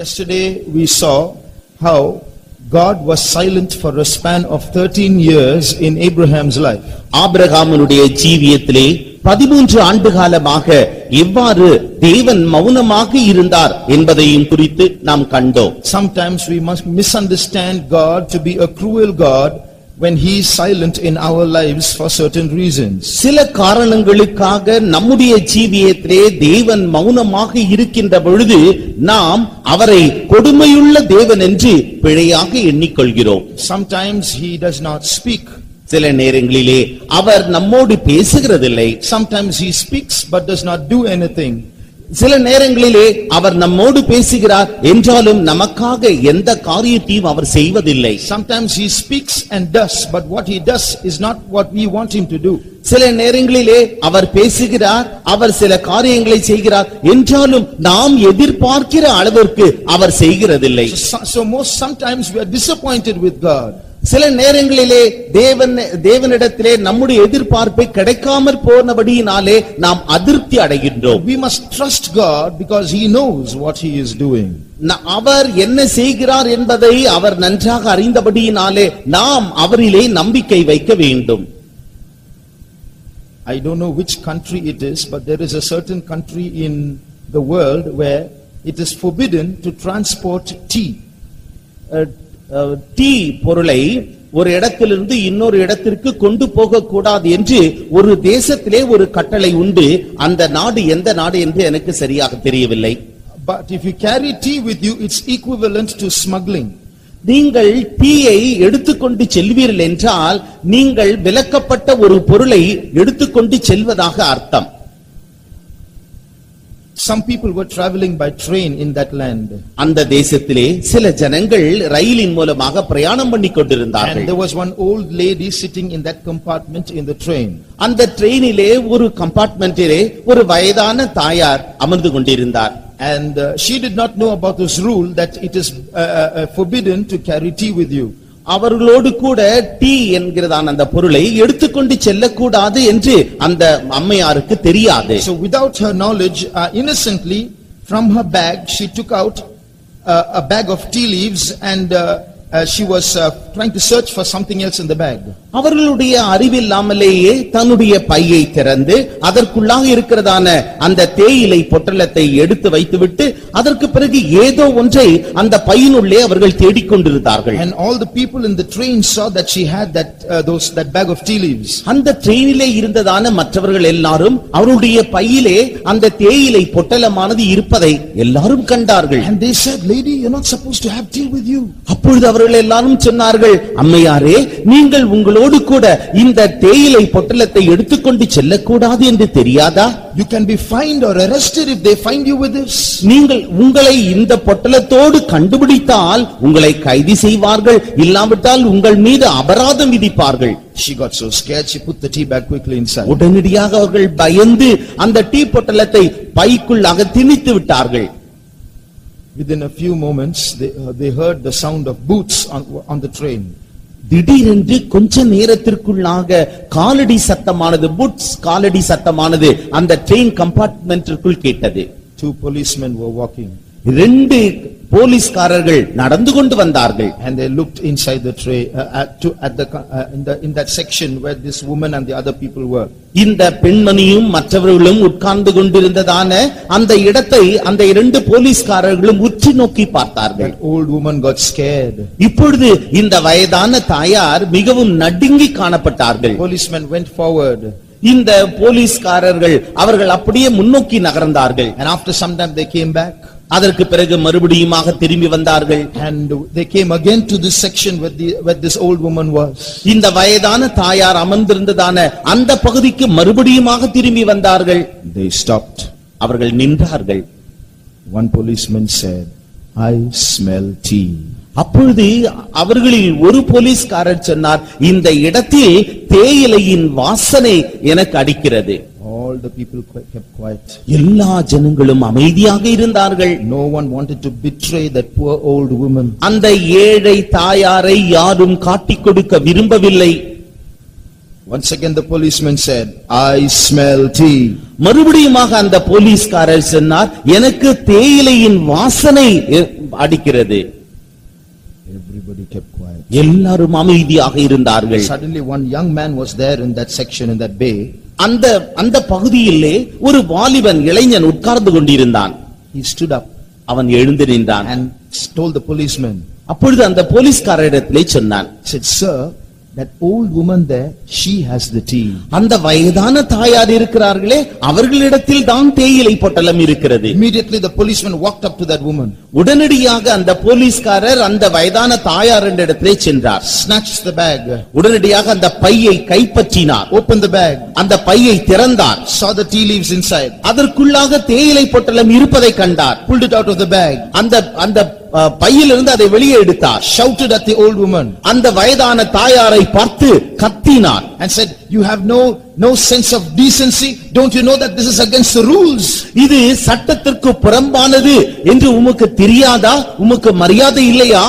Yesterday we saw how God was silent for a span of 13 years in Abraham's life. ஆபிரகாமனுடைய ஜீவியத்திலே பதிமூன்று ஆண்டு காலமாக எவ்வாறு தேவன் மௌனமாக இருந்தார் என்பதையும் குறித்து நாம் கண்டோம் Sometimes we must misunderstand God to be a cruel God when he is silent in our lives for certain reasons. சில காரணங்களுக்காக நம்முடைய ஜீவியத்திலே தேவன் மௌனமாக இருக்கின்ற பொழுது நாம் அவரை கொடுமையுள்ள தேவன் என்று பிழையாக எண்ணிக்கொள்கிறோம் Sometimes he does not speak. சில நேரங்களிலே அவர் நம்மோடு பேசுகிறதில்லை Sometimes he speaks but does not do anything. சில நேரங்களிலே அவர் நம்மோடு பேசுகிறார் என்றாலும் நமக்காக எந்த காரியத்தையும் அவர் செய்வதில்லை Sometimes he speaks and does, but what he does is not what we want him to do. சில நேரங்களிலே அவர் பேசுகிறார் அவர் சில காரியங்களை செய்கிறார் என்றாலும் நாம் எதிர்பார்க்கிற அளவிற்கு அவர் செய்கிறதில்லை So, so most sometimes we are disappointed with God. சில நேரங்களிலே தேவன் தேவனிடத்திலே நம்முடைய எதிர்பார்ப்பை கிடைக்காமற் போனபடியினாலே நாம் அதிருப்தி அடைகின்றோம் We must trust God because he knows what he is doing. ந- அவர் என்ன செய்கிறார் என்பதை அவர் நன்றாக அறிந்தபடியினாலே நாம் அவரிலே நம்பிக்கை வைக்க வேண்டும் I don't know which country it is, but there is a certain country in the world where it is forbidden to transport tea. அஹ், அஹ், டீ பொருளை ஒரு இடத்திலிருந்து இன்னொரு இடத்திற்கு கொண்டு போக கூடாது என்று ஒரு தேசத்திலே ஒரு கட்டளை உண்டு அந்த நாடு எந்த நாடு என்று எனக்கு சரியாக தெரியவில்லை But if you carry tea with you, it's equivalent to smuggling. நீங்கள் டீயை எடுத்துக்கொண்டு செல்வீர்கள் என்றால் நீங்கள் விலக்கப்பட்ட ஒரு பொருளை எடுத்துக்கொண்டு செல்வதாக அர்த்தம் Some people were traveling by train in that land. அந்த தேசத்திலே சில ஜனங்கள் ரயிலின் மூலமாக பிரயாணம் பண்ணி And கொண்டிருந்தார்கள் there was one old lady sitting in that compartment in the train. அந்த ட்ரெயினிலே ஒரு கம்பார்ட்மெண்டிலே ஒரு வயதான தாயார் அமர்ந்து கொண்டிருந்தார் And uh, she did not know about this rule that it is uh, uh, forbidden to carry tea with you. அவர்களோடு கூட tea என்கிறதான அந்த பொருளை எடுத்துக்கொண்டு செல்லக்கூடாது என்று அந்த அம்மையாருக்கு தெரியாது So without her knowledge, uh, innocently, from her bag, she took out uh, a bag of tea leaves and uh, uh, she was uh, trying to search for something else in the bag. அவர்களுடைய அறிவில்லாமலேயே தன்னுடைய பையை திறந்து அதற்குள்ளாக இருக்கிறதான அந்த தேயிலை பொட்டலத்தை எடுத்து வைத்துவிட்டு அதற்கு பிறகு ஏதோ ஒன்றை அந்த பையினுள்ளே அவர்கள் தேடிக்கொண்டிருந்தார்கள் And all the people in the train saw that she had that, uh, those, that bag of tea leaves. அந்த ட்ரெயினிலே இருந்ததான மற்றவர்கள் எல்லாரும் அவருடைய பையிலே அந்த தேயிலை பொட்டலமானது இருப்பதை எல்லாரும் கண்டார்கள் And they said, lady, you're not supposed to have tea with you. அப்பொழுது அவர்கள் எல்லாரும் சொன்னார்கள் அம்மையாரே நீங்கள் உங்களோடு கூட இந்த தேயிலை பொட்டலத்தை எடுத்துக்கொண்டு செல்லக்கூடாது என்று தெரியாதா You can be fined or arrested if they find you with this. நீங்கள் உங்களை இந்த பொட்டலத்தோடு கண்டுபிடித்தால் உங்களை கைது செய்வார்கள் இல்லாவிட்டால் உங்கள் மீது அபராதம் விதிப்பார்கள் She got so scared, she put the tea bag quickly inside. உடனடியாக அவர்கள் பயந்து அந்த டீ பொட்டலத்தை பைக்குள்ளாக திணித்து விட்டார்கள் Within a few moments, they, uh, they heard the sound of boots on, on the train. திடீரென்று கொஞ்ச நேரத்திற்குள்ளாக காலடி சத்தமானது புட்ஸ் காலடி சத்தமானது அந்த ட்ரெயின் கம்பார்ட்மெண்டிற்குள் கேட்டது Two policemen were walking ரெண்டு போலீஸ்காரர்கள் நடந்து கொண்டு வந்தார்கள் and they looked inside the train, uh, at, to, at the, co- uh, in the, in that section where this woman and the other people were. இந்த பெண்மணியும் மற்றவர்களும் உட்கார்ந்து கொண்டிருந்ததான அந்த இடத்தை அந்த இரண்டு போலீஸ்காரர்களும் உற்று நோக்கி பார்த்தார்கள் That old woman got scared. இப்பொழுது இந்த வயதான தாயார் மிகவும் நடுங்கி காணப்பட்டார்கள் Policemen went forward இந்த போலீஸ்காரர்கள் அவர்கள் அப்படியே முன்னோக்கி நகர்ந்தார்கள் and after some time they came back அதற்கு பிறகு மறுபடியுமாக திரும்பி வந்தார்கள் and they came again to this section where the, where this old woman was. இந்த வயதான தாயார் அமர்ந்திருந்ததான அந்த பகுதிக்கு மறுபடியுமாக திரும்பி வந்தார்கள் They stopped. அவர்கள் நின்றார்கள் One policeman said, I smell tea. அப்பொழுது அவர்களில் ஒரு போலீஸ்காரர் சொன்னார் இந்த இடத்தில் தேயிலையின் வாசனை எனக்கு அடிக்கிறது All the people qui- kept quiet. எல்லா ஜனங்களும் அமைதியாக இருந்தார்கள் No one wanted to betray that poor old woman. அந்த ஏழை தாயாரை யாரும் காட்டிக் கொடுக்க விரும்பவில்லை Once again the policeman said, I smell tea. மறுபடியுமாக அந்த போலீஸ்காரர் சொன்னார் எனக்கு தேயிலையின் வாசனை எ- அடிக்கிறது Everybody kept quiet. எல்லாரும் அமைதியாக இருந்தார்கள் Suddenly one young man was there in that section, in that bay. அந்த அந்த பகுதியிலே ஒரு வாலிபன் இளைஞன் உட்கார்ந்து கொண்டிருந்தான் He stood up அவன் எழுந்து நின்றான் and told the policeman, அப்பொழுது அந்த போலீஸ்காரரிடத்திலே சொன்னான் said, Sir, that old woman there, she has the tea. அந்த வயதான தாயார் இருக்கிறார்களே அவர்களிடத்தில் தான் தேயிலை பொட்டலம் இருக்கிறது Immediately the policeman walked up to that woman, உடனடியாக அந்த போலீஸ்காரர் அந்த வயதான தாயார் இடத்திலே சென்றார் snatched the bag, உடனடியாக அந்த பையை கைப்பற்றினார் opened the bag, அந்த பையை திறந்தார் saw the tea leaves inside, அதற்குள்ளாக தேயிலை பொட்டலம் இருப்பதை கண்டார் pulled it out of the bag, அந்த அந்த அஹ், பையிலிருந்து அதை வெளியே எடுத்தார் shouted at the old woman அந்த வயதான தாயாரை பார்த்து கத்தினார் and said, you have no, no sense of decency. Don't you know that this is against the rules? இது சட்டத்திற்கு புறம்பானது என்று உமக்கு தெரியாதா உமக்கு மரியாதை இல்லையா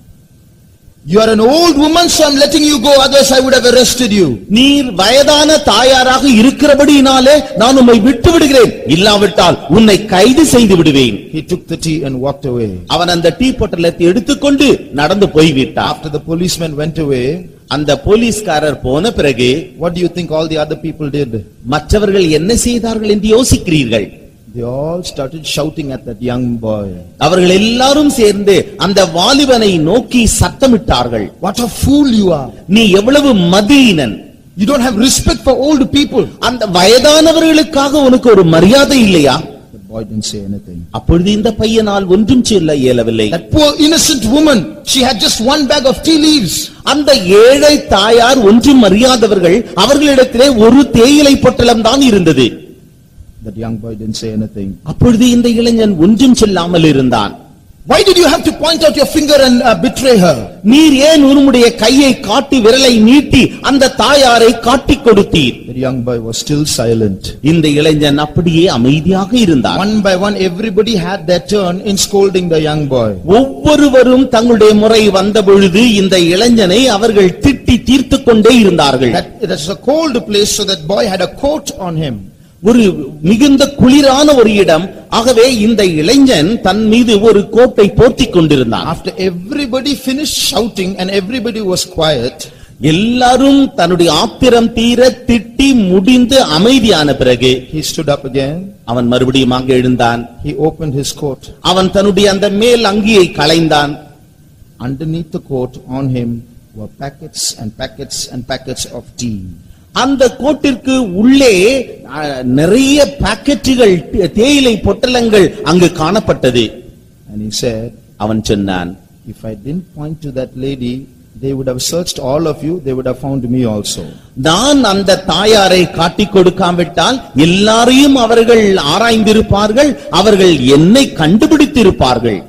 You are an old woman, so I'm letting you go, otherwise I would have arrested you. நீர் வயதான தாயாராக இருக்கிறபடியினாலே நான் உம்மை விட்டு விடுகிறேன் இல்லாவிட்டால் உன்னை கைது செய்து விடுவேன் He took the tea and walked away. அவன் அந்த டீ பொட்டலத்தை எடுத்துக்கொண்டு நடந்து போய்விட்டான் After the policeman went away, அந்த போலீஸ்காரர் போன பிறகு what do you think all the other people did? மற்றவர்கள் என்ன செய்தார்கள் என்று யோசிக்கிறீர்கள் They all started shouting at that young boy. அவர்கள் எல்லாரும் சேர்ந்து அந்த வாலிபனை நோக்கி சத்தமிட்டார்கள் What a fool you are. நீ எவ்வளவு மதியினன் You don't have respect for old people. அந்த வயதானவர்களுக்காக உனக்கு ஒரு மரியாதை இல்லையா The boy didn't say anything. அப்பொழுது இந்த பையனால் ஒன்றும் சொல்ல இயலவில்லை That poor innocent woman, she had just one bag of tea leaves. அந்த ஏழை தாயார் ஒன்றும் அறியாதவர்கள் அவர்களிடத்திலே ஒரு தேயிலை பொட்டலம் தான் இருந்தது That young boy didn't say anything. அப்பொழுது இந்த இளைஞன் ஒன்றும் சொல்லாமல் இருந்தான் Why did you have to point out your finger and uh, betray her? நீர் ஏன் உன்னுடைய கையை காட்டி விரலை நீட்டி அந்த தாயாரை காட்டிக் கொடுத்தீர் The young boy was still silent. இந்த இளைஞன் அப்படியே அமைதியாக இருந்தார் One by one, everybody had their turn in scolding the young boy. ஒவ்வொருவரும் தங்களுடைய முறை வந்த பொழுது இந்த இளைஞனை அவர்கள் திட்டி தீர்த்துக் கொண்டே இருந்தார்கள் That it was a cold place, so that boy had a coat on him. ஒரு மிகுந்த குளிரான ஒரு இடம் ஆகவே இந்த இளைஞன் தன் மீது ஒரு கோட்டை போர்த்திக் கொண்டிருந்தான் After everybody finished shouting and everybody was quiet, எல்லாரும் தன்னுடைய ஆத்திரம் தீர திட்டி முடிந்து அமைதியான பிறகு he stood up again. அவன் மறுபடியும் அங்கே எழுந்தான் He opened his coat. அவன் தன்னுடைய அந்த மேல் அங்கியை களைந்தான் Underneath the coat on him were packets and packets and packets of tea. அந்த கோட்டிற்கு உள்ளே அஹ், நிறைய பாக்கெட்டுகள் தே- தேயிலை பொட்டலங்கள் அங்கு காணப்பட்டது And he said, அவன் சொன்னான் if I didn't point to that lady, they would have searched all of you, they would have found me also. நான் அந்த தாயாரை காட்டிக் கொடுக்காவிட்டால் எல்லாரையும் அவர்கள் ஆராய்ந்திருப்பார்கள் அவர்கள் என்னை கண்டுபிடித்திருப்பார்கள்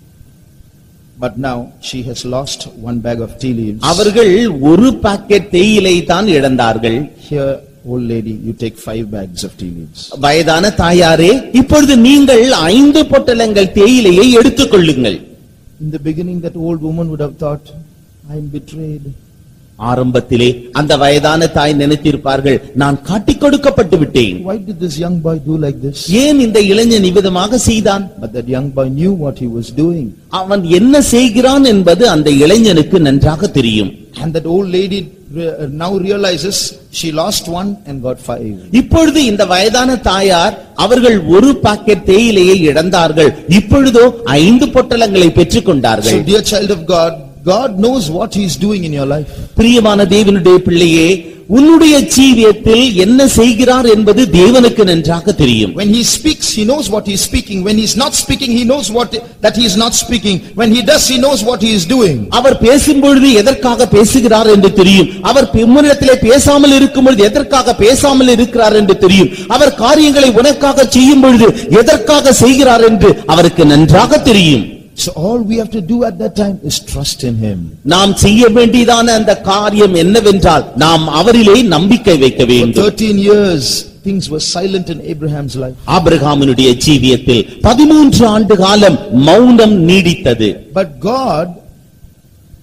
But now she has lost one bag of tea leaves. அவர்கள் ஒரு பாக்கெட் தேயிலை தான் இழந்தார்கள் Here, old lady, you take five bags of tea leaves. வயதான தாயாரே இப்பொழுது நீங்கள் ஐந்து பொட்டலங்கள் தேயிலையை எடுத்துக் கொள்ளுங்கள் In the beginning, that old woman would have thought, I am betrayed. ஆரம்பத்திலே அந்த வயதான தாய் நினைத்திருப்பார்கள் நான் காட்டிக் கொடுக்கப்பட்டு விட்டேன் Why did this young boy do like this? ஏன் இந்த இளைஞன் இவ்விதமாக செய்தான் But that young boy knew what he was doing. அவன் என்ன செய்கிறான் என்பது அந்த இளைஞனுக்கு நன்றாக தெரியும் And that old lady re- now realizes she lost one and got five. இப்பொழுது இந்த வயதான தாயார் அவர்கள் ஒரு பாக்கெட் தேயிலையை இழந்தார்கள் இப்பொழுதோ ஐந்து பொட்டலங்களை பெற்றுக் So கொண்டார்கள் dear child of God, God knows what he is doing in your life. பிரியமான தேவனுடைய பிள்ளையே உன்னுடைய ஜீவியத்தில் என்ன செய்கிறார் என்பது தேவனுக்கு நன்றாக தெரியும் When he speaks, he knows what he is speaking. When he is not speaking, he knows what, that he is not speaking. When he does, he knows what he is doing. அவர் பேசும்பொழுது எதற்காக பேசுகிறார் என்று தெரியும் அவர் முன்னிடத்திலே பேசாமல் இருக்கும் பொழுது எதற்காக பேசாமல் இருக்கிறார் என்று தெரியும் அவர் காரியங்களை உனக்காக செய்யும் பொழுது எதற்காக செய்கிறார் என்று அவருக்கு நன்றாக தெரியும் So all we have to do at that time is trust in him. நாம் செய்ய வேண்டியதான அந்த காரியம் என்னவென்றால் நாம் அவரிலே நம்பிக்கை வைக்க For வேண்டும் 13 years, things were silent in Abraham's life. ஆபிரகாமினுடைய ஜீவியத்தில் பதிமூன்று ஆண்டு காலம் மௌனம் நீடித்தது But God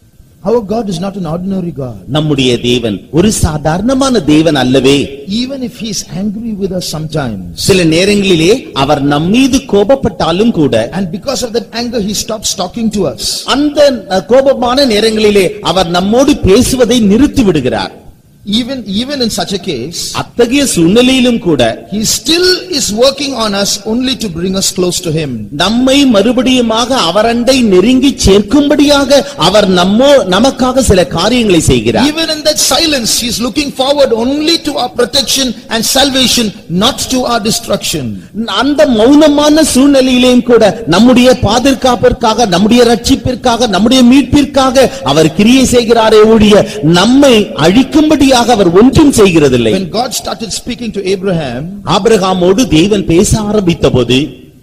Our God is not an ordinary God. நம்முடைய தேவன் ஒரு சாதாரணமான தேவன் அல்லவே Even if he is angry with us sometimes, சில நேரங்களிலே அவர் நம்மீது கோபப்பட்டாலும் கூட and because of that anger he stops talking to us. அந்த அஹ், கோபமான நேரங்களிலே அவர் நம்மோடு பேசுவதை நிறுத்தி விடுகிறார் Even, even in such a case, அத்தகைய சூழ்நிலையிலும் கூட he still is working on us only to bring us close to him. நம்மை மறுபடியுமாக அவரண்டை நெருங்கி சேர்க்கும்படியாக அவர் நம்மோ நமக்காக சில காரியங்களை செய்கிறார் Even in that silence, he is looking forward only to our protection and salvation, not to our destruction. அந்த மௌனமான சூழ்நிலையிலேயும் கூட நம்முடைய பாதுகாப்பிற்காக நம்முடைய ரட்சிப்பிற்காக நம்முடைய மீட்பிற்காக அவர் கிரியை செய்கிறாரே ஒழிய நம்மை அழிக்கும்படியாக அவர் ஒன்றும் செய்கிறதில்லை When God started speaking to Abraham, ஆபிரகாமோடு தேவன் பேச ஆரம்பித்த போது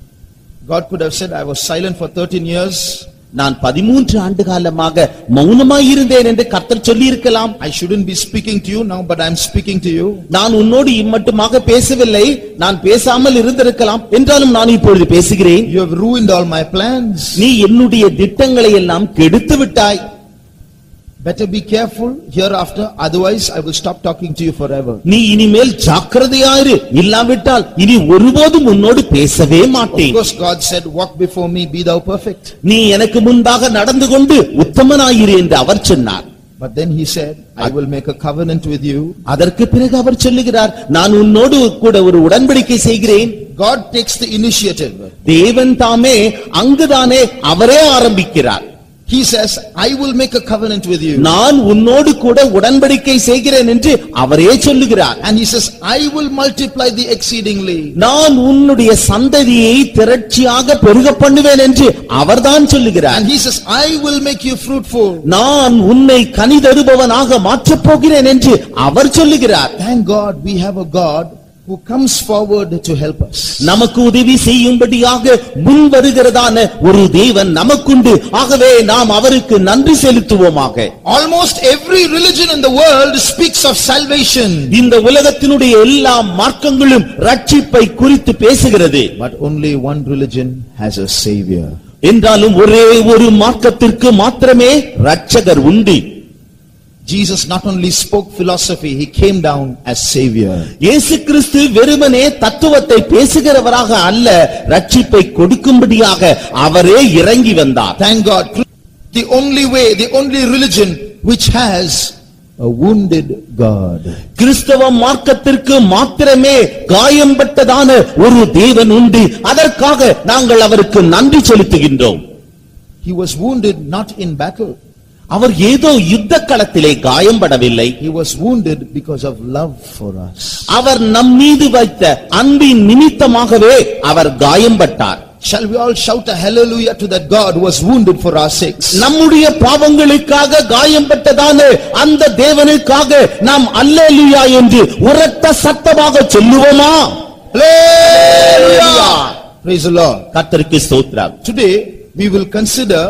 God could have said, I was silent for 13 years. நான் பதிமூன்று ஆண்டு காலமாக மௌனமாயிருந்தேன் என்று கர்த்தர் சொல்லியிருக்கலாம் I shouldn't be speaking to you now, but I'm speaking to you. நான் உன்னோடு இம்மட்டுமாக பேசவில்லை நான் பேசாமல் இருந்திருக்கலாம் என்றாலும் நான் இப்பொழுது பேசுகிறேன் You have ruined all my plans. நீ என்னுடைய திட்டங்களை எல்லாம் கெடுத்து விட்டாய் Better be careful hereafter, otherwise I will stop talking to you forever. நீ இனிமேல் ஜாக்கிரதையாயிரு இல்லாவிட்டால் இனி ஒருபோதும் உன்னோடு பேசவே Of மாட்டேன் course, God said, walk before me, be thou perfect. நீ எனக்கு முன்பாக நடந்து கொண்டு உத்தமனாயிரு என்று அவர் சொன்னார் But then he said, I will make a covenant with you. அதற்கு பிறகு அவர் சொல்லுகிறார் நான் உன்னோடு கூட ஒரு உடன்படிக்கை செய்கிறேன் God takes the initiative. தேவன் தாமே அங்குதானே அவரே ஆரம்பிக்கிறார் He says, I will make a covenant with you. நான் உன்னோடு கூட உடன்படிக்கை செய்கிறேன் என்று அவரே சொல்லுகிறார் And he says, I will multiply thee exceedingly. நான் உன்னுடைய சந்ததியை திரட்சியாக பெருக பண்ணுவேன் என்று அவர்தான் சொல்லுகிறார் And he says, I will make you fruitful. நான் உன்னை கனிதருபவனாக மாற்றப் போகிறேன் என்று அவர் சொல்லுகிறார் Thank God we have a God who comes forward to help us. நமக்கு உதவி செய்யும்படியாக முன் வருகிறதான ஒரு தேவன் நமக்குண்டு ஆகவே நாம் அவருக்கு நன்றி செலுத்துவோமாக Almost every religion in the world speaks of salvation. இந்த உலகத்தினுடைய எல்லா மார்க்கங்களும் ரட்சிப்பை குறித்து பேசுகிறது But only one religion has a savior. என்றாலும் ஒரே ஒரு மார்க்கத்திற்கு மாத்திரமே ரட்சகர் உண்டு Jesus not only spoke philosophy, he came down as savior. இயேசு கிறிஸ்து வெறுமனே தத்துவத்தை பேசுகிறவராக அல்ல ரட்சிப்பை கொடுக்கும்படியாக அவரே இறங்கி வந்தார் Thank God. The only way, the only religion which has a wounded God. கிறிஸ்தவ மார்க்கத்திற்கு மாத்திரமே காயம்பட்டதான ஒரு தேவன் உண்டு அதற்காக நாங்கள் அவருக்கு நன்றி செலுத்துகின்றோம் He was wounded not in battle. அவர் ஏதோ யுத்த களத்திலே காயம்படவில்லை He was wounded because of love for us. அவர் நம் மீது வைத்த அன்பின் நிமித்தமாகவே அவர் காயம்பட்டார் Shall we all shout a hallelujah to that God who was wounded for our sakes? நம்முடைய பாவங்களுக்காக காயம்பட்டதான அந்த தேவனுக்காக நாம் அல்லேலூயா என்று உரத்த சத்தமாக சொல்லுவோமா Hallelujah! Praise the Lord. கர்த்தருக்கு ஸ்தோத்திரம் Today, we will consider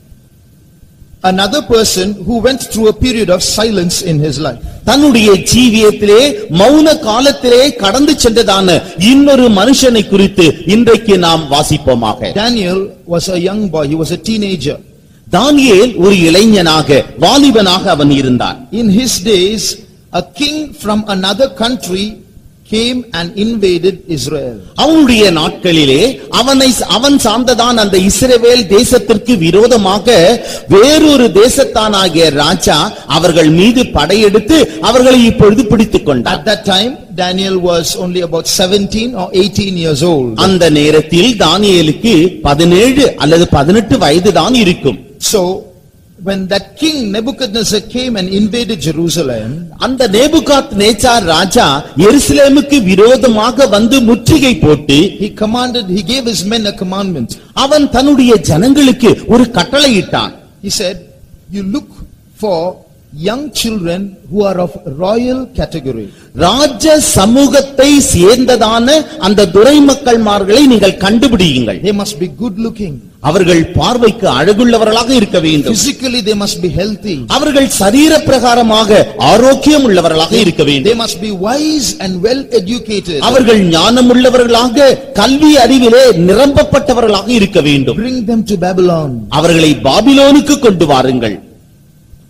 another person who went through a period of silence in his life. தன்னுடைய ஜீவியத்திலே மௌன காலத்திலே கடந்து சென்றதான இன்னொரு மனுஷனை குறித்து இன்றைக்கு நாம் வாசிப்போமாக Daniel was a young boy, he was a teenager. தானியேல் ஒரு இளைஞனாக வாலிபனாக அவன் இருந்தான் In his days, a king from another country came and invaded Israel. அவனுடைய நாட்களிலே அவனை அவன் சார்ந்ததான் அந்த இஸ்ரவேல் தேசத்திற்கு விரோதமாக வேறொரு தேசத்தானாகிய ராஜா அவர்கள் மீது படையெடுத்து அவர்களை இப்பொழுது பிடித்துக் கொண்டார் At that time, Daniel was only about 17 or 18 years old. அந்த நேரத்தில் தானியேலுக்கு பதினேழு அல்லது பதினெட்டு வயதுதான் இருக்கும் So, when that king Nebuchadnezzar came and invaded Jerusalem, அந்த நேபுகாத் நேச்சார் ராஜா எருசலேமுக்கு விரோதமாக வந்து முற்றுகை போட்டு he commanded, he gave his men a commandment. அவன் தன்னுடைய ஜனங்களுக்கு ஒரு கட்டளையிட்டான் He said, you look for young children who are of royal category. ராஜ சமூகத்தை சேர்ந்ததான அந்த துரை மக்கள்மார்களை நீங்கள் கண்டுபிடியுங்கள் They must be good looking. அவர்கள் பார்வைக்கு அழகுள்ளவர்களாக இருக்க வேண்டும் Physically, they must be healthy. அவர்கள் சரீர பிரகாரமாக ஆரோக்கியம் உள்ளவர்களாக இருக்க வேண்டும் They must be wise and well educated. அவர்கள் ஞானமுள்ளவர்களாக கல்வி அறிவிலே நிரம்பப்பட்டவர்களாக இருக்க வேண்டும் Bring them to Babylon. அவர்களை பாபிலோனுக்கு கொண்டு வாருங்கள்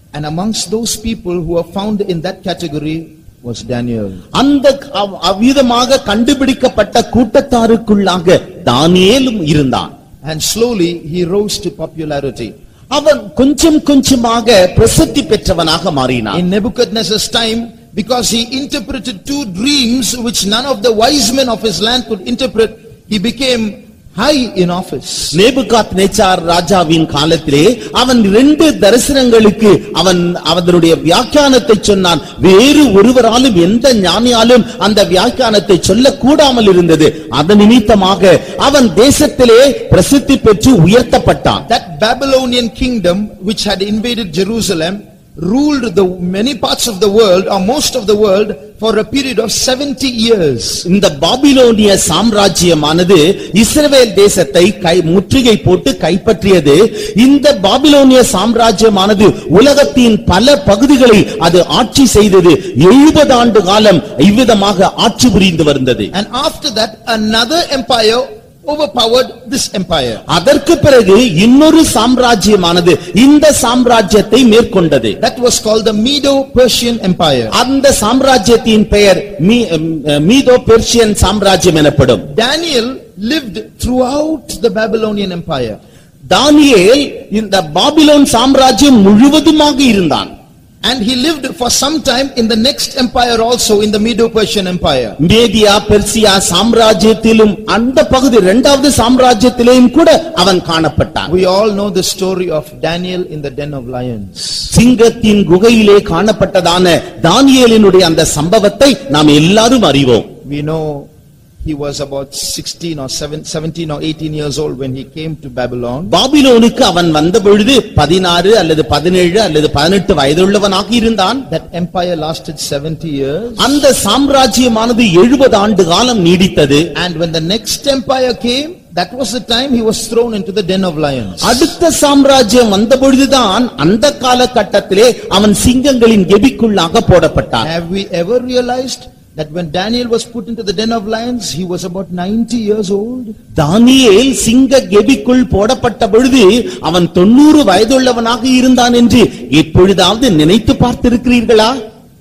And amongst those people who are found in that category was Daniel. அந்த அவ்- அவ்விதமாக கண்டுபிடிக்கப்பட்ட கூட்டத்தாருக்குள்ளாக தானியேலும் இருந்தான் And slowly he rose to popularity. அவன் கொஞ்சம் கொஞ்சமாக பிரசித்தி பெற்றவனாக மாறினான் In Nebuchadnezzar's time, because he interpreted two dreams which none of the wise men of his land could interpret, he became high in office. நேபுகாத் நேச்சார் ராஜாவின் காலத்திலே அவன் ரெண்டு தரிசனங்களுக்கு அவன் அவனுடைய வியாக்கியானத்தை சொன்னான் வேறு ஒருவராலும் எந்த ஞானியாலும் அந்த வியாக்கியானத்தை சொல்ல கூடாமல் இருந்தது அதன் நிமித்தமாக அவன் தேசத்திலே பிரசித்தி பெற்று உயர்த்தப்பட்டான் That Babylonian kingdom which had invaded Jerusalem ruled the many parts of the world or most of the world for a period of 70 years. இந்த பாபிலோனிய சாம்ராஜ்யமானது இஸ்ரவேல் தேசத்தை கை முற்றுகை போட்டு கைப்பற்றியது இந்த பாபிலோனிய சாம்ராஜ்யமானது உலகத்தின் பல பகுதிகளை அது ஆட்சி செய்தது எழுபது ஆண்டு காலம் இவ்விதமாக ஆட்சி புரிந்து வந்தது And after that, another empire overpowered this empire. அதற்கு பிறகு இன்னொரு சாம்ராஜ்யமானது இந்த சாம்ராஜ்யத்தை மேற்கொண்டது That was called the Medo-Persian Empire. அந்த சாம்ராஜ்யத்தின் பெயர் மீ- மீதோ பெர்சியன் சாம்ராஜ்யம் எனப்படும் Daniel lived throughout the Babylonian Empire. தானியேல் இந்த பாபிலோன் சாம்ராஜ்யம் முழுவதுமாக இருந்தான் And he lived for some time in the next empire also, in the Medo-Persian Empire. Media Persia சாம்ராஜ்யத்திலும் அந்த பகுதி இரண்டாவது சாம்ராஜ்யத்திலேயும் கூட அவன் காணப்பட்டான் We all know the story of Daniel in the den of lions. சிங்கத்தின் குகையிலே காணப்பட்டதான தானியேலினுடைய அந்த சம்பவத்தை நாம் எல்லாரும் அறிவோம் We know he was about 16 or 7 17 or 18 years old when he came to Babylon. பாபிலோனுக்கு அவன் வந்த பொழுது பதினாறு அல்லது பதினேழு அல்லது பதினெட்டு வயதுள்ளவனாக இருந்தான் That empire lasted 70 years. அந்த சாம்ராஜ்யமானது எழுபது ஆண்டு காலம் நீடித்தது And when the next empire came, that was the time he was thrown into the den of lions. அடுத்த சாம்ராஜ்யம் வந்த பொழுதுதான் அந்த காலகட்டத்திலே அவன் சிங்கங்களின் கெபிக்குள்ளாக போடப்பட்டான் Have we ever realized that when Daniel was put into the den of lions, he was about 90 years old? தானியேல் சிங்க கெபிக்குள் போடப்பட்ட பொழுது அவன் தொண்ணூறு வயதுள்ளவனாக இருந்தான் என்று எப்பொழுதாவது நினைத்து பார்த்திருக்கிறீர்களா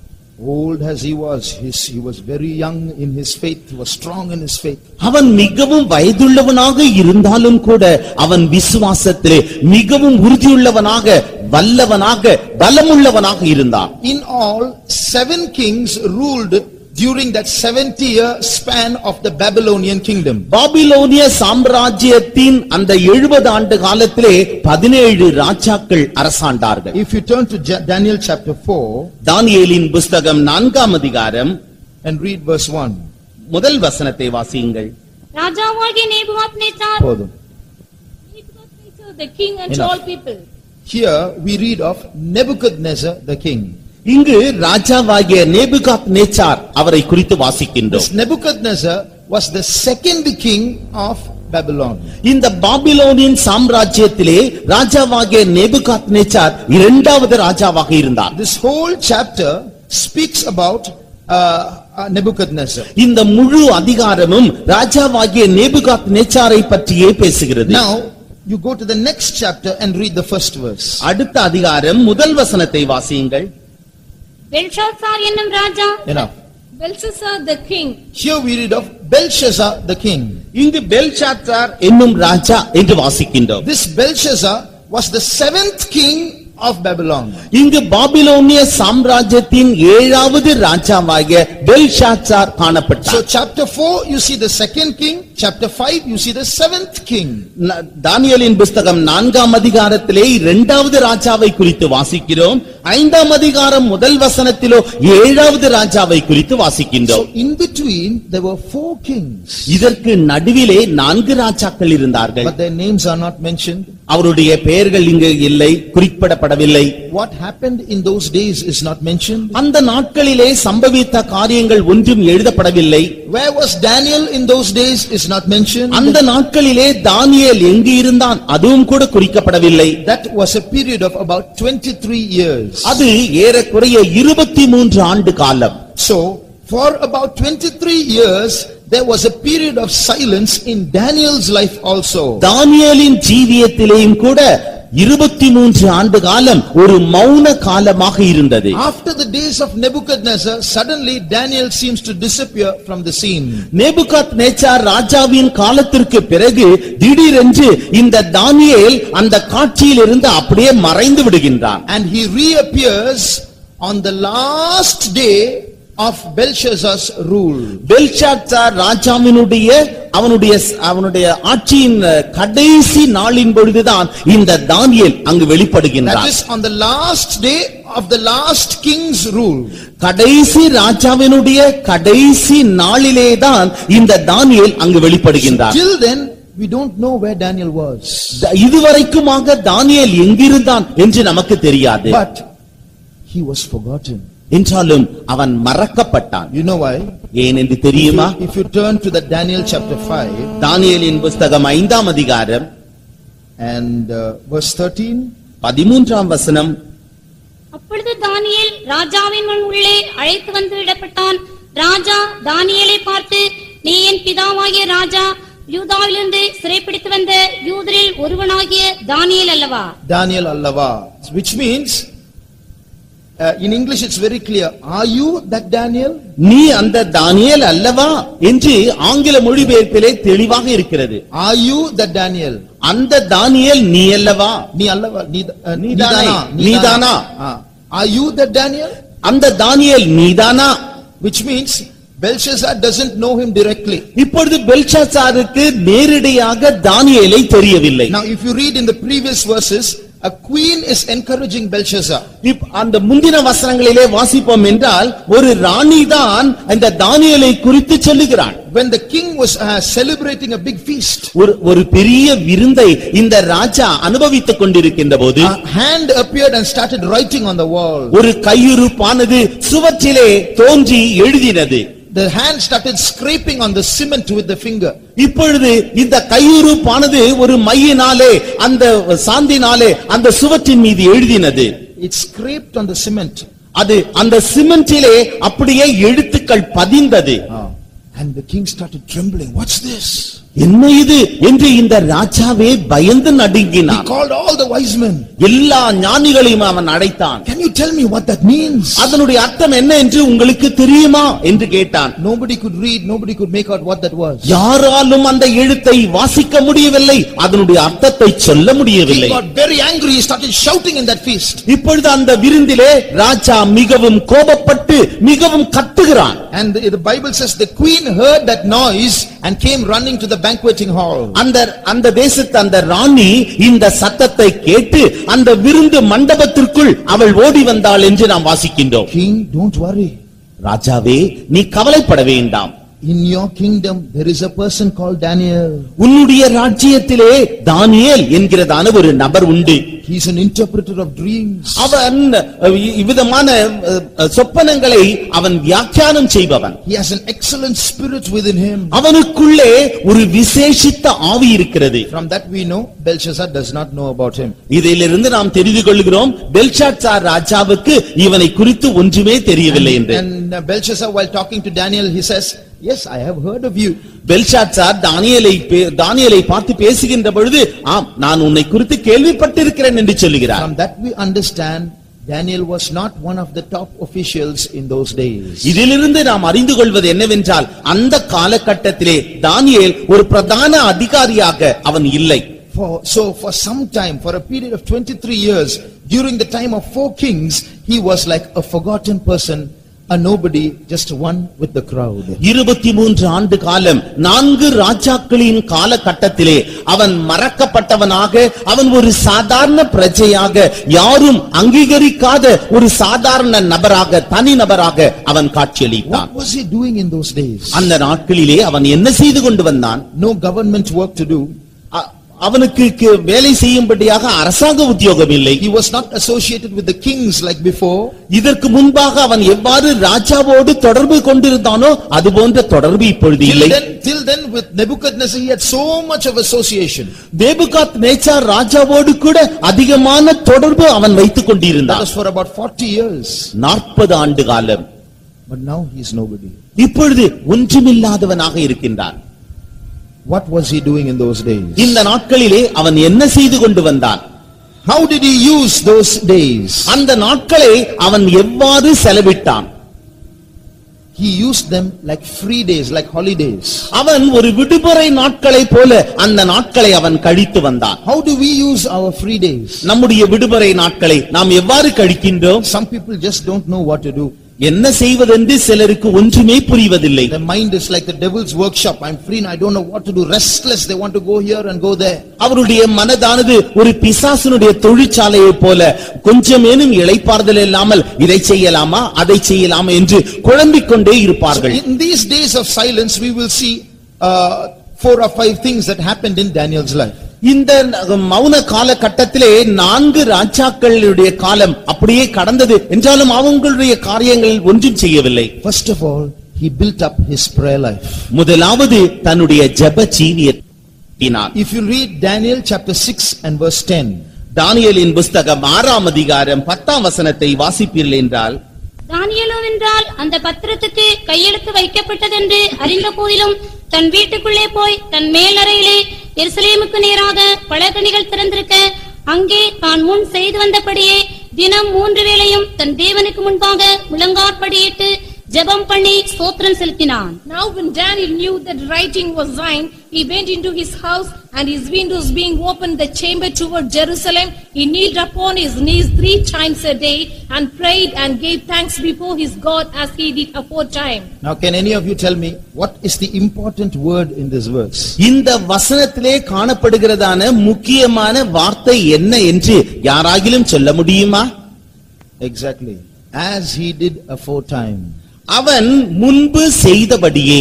Old as he was, his, he was very young in his faith, he was strong in his faith. அவன் மிகவும் வயதுள்ளவனாக இருந்தாலும் கூட அவன் விசுவாசத்திலே மிகவும் உறுதியுள்ளவனாக வல்லவனாக பலமுள்ளவனாக இருந்தான் In all, seven kings ruled during that 70 year span of the Babylonian kingdom. பாபிலோனிய சாம்ராஜ்யத்தின் அந்த எழுபது ஆண்டு காலத்திலே பதினேழு ராஜாக்கள் அரசாண்டார்கள் If you turn to Ja- Daniel chapter 4 தானியேலின் புஸ்தகம் நான்காம் அதிகாரம் and read verse 1. முதல் வசனத்தை வாசியுங்கள் ராஜாவாகிய Nebuchadnezzar Further. Nebuchadnezzar, the king and Enough. all people Here we read of Nebuchadnezzar the king. இங்கு ராஜாவாகிய நேபுகாத் நேச்சார் அவரை குறித்து வாசிக்கின்றோம் This Nebuchadnezzar was the second king of Babylon. இந்த பாபிலோனின் சாம்ராஜ்யத்திலே ராஜாவாகிய நேபுகாத் நேச்சார் இரண்டாவது ராஜாவாக இருந்தார் This whole chapter speaks about uh, uh, Nebuchadnezzar. இந்த முழு அதிகாரமும் ராஜாவாகிய நேபுகாத் நேச்சாரை பற்றியே பேசுகிறது Now, you go to the next chapter and read the first verse. அடுத்த அதிகாரம் முதல் வசனத்தை வாசியுங்கள் பெல்ஷாத்சார் என்னும் ராஜா Enough. Belshazzar the king Here we read of Belshazzar the king. இங்கு பெல்ஷாத்சார் என்னும் ராஜா என்று வாசிக்கின்றோம் This Belshazzar was the seventh king of Babylon. இங்கு பாபிலோனிய சாம்ராஜ்யத்தின் ஏழாவது ராஜாவாகிய பெல்ஷாத்சார் So காணப்பட்டார் chapter 4, you see the second king. Chapter 5, you see the seventh king. ந- தானியேலின் புஸ்தகம் நான்காம் அதிகாரத்திலே இரண்டாவது ராஜாவை குறித்து வாசிக்கிறோம் ஐந்தாம் அதிகாரம் முதல் வசனத்திலோ ஏழாவது ராஜாவை குறித்து வாசிக்கின்றோம் So in between, there were four kings. இதற்கு நடுவிலே நான்கு ராஜாக்கள் இருந்தார்கள் But their names are not mentioned. அவருடைய பெயர்கள் இங்கு இல்லை குறிப்பிடப்படவில்லை What happened in those days is not mentioned. அந்த நாட்களிலே சம்பவித்த காரியங்கள் ஒன்றும் எழுதப்படவில்லை Where was Daniel in those days is not mentioned. அந்த நாட்களிலே தானியேல் எங்கு இருந்தான் அதுவும் கூட குறிக்கப்படவில்லை That was a period of about 23 years. அது ஏறக்குறைய இருபத்தி மூன்று ஆண்டு காலம் So, for about 23 years, there was a period of silence in Daniel's life also. தானியேலின் ஜீவியத்திலேயும் கூட இருபத்தி மூன்று ஆண்டு காலம் ஒரு மௌன காலமாக இருந்தது After the days of Nebuchadnezzar, suddenly Daniel seems to disappear from the scene. நேபுகாத் நேச்சார் ராஜாவின் காலத்திற்கு பிறகு திடீரென்று இந்த தானியேல் அந்த காட்சியில் இருந்து அப்படியே மறைந்து விடுகின்றான் And he reappears on the last day of Belshazzar's rule. Belshazzar ராஜாவினுடைய அவனுடைய அவனுடைய ஆட்சியின் அஹ், கடைசி நாளின் பொழுதுதான் இந்த தானியேல் அங்கு That வெளிப்படுகின்றான் is on the last day of the last king's rule. கடைசி ராஜாவினுடைய கடைசி நாளிலேதான் இந்த தானியேல் அங்கு வெளிப்படுகின்றார் Till then, we don't know where Daniel was. த- இதுவரைக்குமாக தானியேல் எங்கிருந்தான் என்று நமக்கு தெரியாது But he was forgotten. என்றாலும் அவன் மறக்கப்பட்டான் You know why? ஏன் என்று தெரியுமா If you turn to the Daniel chapter 5 தானியேலின் புஸ்தகம் ஐந்தாம் அதிகாரம் and uh, verse 13, பதிமூன்றாம் வசனம் அப்பொழுது தானியேல் ராஜாவின் முன் உள்ளே அழைத்து வந்து விடப்பட்டான் ராஜா தானியேலை பார்த்து நீ என் பிதாவாகிய ராஜா யூதாவிலிருந்து சிறைப்பிடித்து வந்த யூதரில் ஒருவனாகிய தானியேல் அல்லவா Daniel Allava, which means, uh, in English it's very clear, are you that Daniel? நீ அந்த தானியேல் அல்லவா என்று ஆங்கில மொழிபெயர்ப்பிலே தெளிவாக இருக்கிறது Are you that Daniel? அந்த தானியேல் நீ அல்லவா நீ அல்லவா நீ uh, நீதானே, நீதானா? நீதானா? Ah. Are you that Daniel? அந்த தானியேல் நீதானா Which means Belshazzar doesn't know him directly. இப்பொழுது பெல்ஷாசாருக்கு நேரடியாக தானியேலை தெரியவில்லை Now if you read in the previous verses, a queen is encouraging Belshazzar. இப்- அந்த முந்தின வசனங்களிலே வாசிப்போம் என்றால் ஒரு ராணிதான் இந்த தானியேலை குறித்து சொல்லுகிறான் When the king was uh, celebrating a big feast, ஒரு ஒரு பெரிய விருந்தை இந்த ராஜா அனுபவித்துக் கொண்டிருக்கின்ற போது a hand appeared and started writing on the wall. ஒரு கையுறுப்பானது சுவற்றிலே தோன்றி எழுதினது The hand started scraping on the cement with the finger. இப்பொழுது இந்த கையுறுப்பானது ஒரு மையினாலே அந்த சாந்தினாலே அந்த சுவற்றின் மீது எழுதினது It scraped on the cement. அது அந்த சிமெண்டிலே அப்படியே எழுத்துக்கள் பதிந்தது And the king started trembling. What's this? என்ன இது என்று இந்த ராஜாவே பயந்து He நடுங்கினான் called all the wise men. எல்லா ஞானிகளையும் அவன் அழைத்தான் Can you tell me what that means? அதனுடைய அர்த்தம் என்ன என்று உங்களுக்கு தெரியுமா என்று கேட்டான் Nobody could read, nobody could make out what that was. யாராலும் அந்த எழுத்தை வாசிக்க முடியவில்லை அதனுடைய அர்த்தத்தை சொல்ல He முடியவில்லை got very angry. He started shouting in that feast. இப்பொழுது அந்த விருந்திலே ராஜா மிகவும் கோபப்பட்டு மிகவும் கத்துகிறான் And the the Bible says the queen heard that noise and came running to the banqueting hall. அந்த அந்த தேசத்து அந்த ராணி இந்த சத்தத்தை கேட்டு அந்த விருந்து மண்டபத்திற்குள் அவள் ஓடி வந்தாள் என்று நாம் வாசிக்கின்றோம் King, don't worry. ராஜாவே நீ கவலைப்பட வேண்டாம் In your kingdom, there is a person called Daniel. உன்னுடைய ராஜ்யத்திலே தானியேல் என்கிறதான ஒரு நபர் உண்டு He's an interpreter of dreams. அவன் அஹ், இ- இவ்விதமான அஹ், அஹ், சொப்பனங்களை அவன் வியாக்கியானம் செய்பவன் He has an excellent spirit within him. அவனுக்குள்ளே ஒரு விசேஷித்த ஆவி இருக்கிறது From that we know Belshazzar does not know about him. இதிலிருந்து நாம் தெரிந்து கொள்கிறோம் பெல்ஷாட்சார் ராஜாவுக்கு இவனை குறித்து ஒன்றுமே தெரியவில்லை என்று And uh, Belshazzar, while talking to Daniel, he says, Yes, I have heard of you. பெல்ஷாட்சார் தானியேலை பே- தானியேலை பார்த்து பேசுகின்ற பொழுது ஆம் நான் உன்னை குறித்து கேள்விப்பட்டிருக்கிறேன் என்று சொல்லுகிறார் From that we understand Daniel was not one of the top officials in those days. இதிலிருந்து நாம் அறிந்து கொள்வது என்னவென்றால் அந்த காலகட்டத்திலே தானியேல் ஒரு பிரதான அதிகாரியாக அவன் இல்லை For, so for some time, for a period of 23 years, during the time of four kings, he was like a forgotten person, a nobody, just one with the crowd. இருபத்தி மூன்று ஆண்டு காலம் நான்கு ராஜாக்களின் காலகட்டத்திலே அவன் மறக்கப்பட்டவனாக அவன் ஒரு சாதாரண பிரஜையாக யாரும் அங்கீகரிக்காத ஒரு சாதாரண நபராக தனி நபராக அவன் காட்சியளித்தான் What was he doing in those days? அந்த நாட்களிலே அவன் என்ன செய்து கொண்டு வந்தான் No government work to do. அ- அவனுக்கு கு- வேலை செய்யும்படியாக அரசாங்க உத்தியோகம் இல்லை He was not associated with the kings like before. இதற்கு முன்பாக அவன் எவ்வாறு ராஜாவோடு தொடர்பு கொண்டிருந்தானோ அது போன்ற தொடர்பு இப்பொழுது Till இல்லை then, till then with Nebuchadnezzar, he had so much of association. தேபுகாத் நேச்சார் ராஜாவோடு கூட அதிகமான தொடர்பு அவன் வைத்துக் That கொண்டிருந்தான் was for about 40 years. நாற்பது ஆண்டு காலம் But now he is nobody. இப்பொழுது ஒன்றுமில்லாதவனாக இருக்கின்றான் What was he doing in those days? இந்த நாட்களிலே அவன் என்ன செய்து கொண்டு வந்தான் How did he use those days? அந்த நாட்களை அவன் எவ்வாறு செலவிட்டான் He used them like free days, like holidays. அவன் ஒரு விடுமுறை நாட்களை போல அந்த நாட்களை அவன் கழித்து வந்தான் How do we use our free days? நம்முடைய விடுமுறை நாட்களை நாம் எவ்வாறு கழிக்கின்றோம் Some people just don't know what to do. என்ன செய்வதென்று சிலருக்கு ஒன்றுமே புரிவதில்லை Their mind is like the devil's workshop. I'm free and I don't know what to do. Restless, they want to go here and go there. அவருடைய மனதானது ஒரு பிசாசனுடைய தொழிற்சாலையைப் போல கொஞ்சமேனும் இளைப்பாறுதல் இல்லாமல் இதை செய்யலாமா அதை செய்யலாமா என்று குழம்பிக் கொண்டே இருப்பார்கள் In these days of silence, we will see uh, four or five things that happened in Daniel's life. இந்த மௌன காலகட்டத்திலே நான்கு ராஜாக்களுடைய காலம் அப்படியே கடந்தது என்றாலும் அவங்களுடைய காரியங்கள் ஒன்றும் செய்யவில்லை First of all, he built up his prayer life. முதலாவது தன்னுடைய ஜெப ஜீவியத்தினார் If you read Daniel chapter 6 and verse 10, தானியேலின் புஸ்தகம் ஆறாம் அதிகாரம் பத்தாம் வசனத்தை வாசிப்பீர்கள் என்றால் தானியேலோவென்றால் அந்த பத்திரத்துக்கு கையெழுத்து வைக்கப்பட்டதென்று அறிந்த போதிலும் தன் வீட்டுக்குள்ளே போய் தன் மேலறையிலே எருசலேமுக்கு நேராக பழகணிகள் திறந்திருக்க அங்கே தான் முன் செய்து வந்தபடியே தினம் மூன்று வேளையும் தன் தேவனுக்கு முன்பாக முழங்காற்படியிட்டு ஜெபம் பண்ணி ஸ்தோத்திரம் செலுத்தினான் Now when Daniel knew that writing was signed, he went into his house and his windows being opened the chamber toward Jerusalem, he kneeled upon his knees three times a day and prayed and gave thanks before his God as he did aforetime. now can any of you tell me what is the important word in this verse? இந்த வசனத்திலே காணப்படுகிறதான முக்கியமான வார்த்தை என்ன என்று யாராகிலும் சொல்ல முடியுமா Exactly. As he did aforetime. அவன் முன்பு செய்தபடியே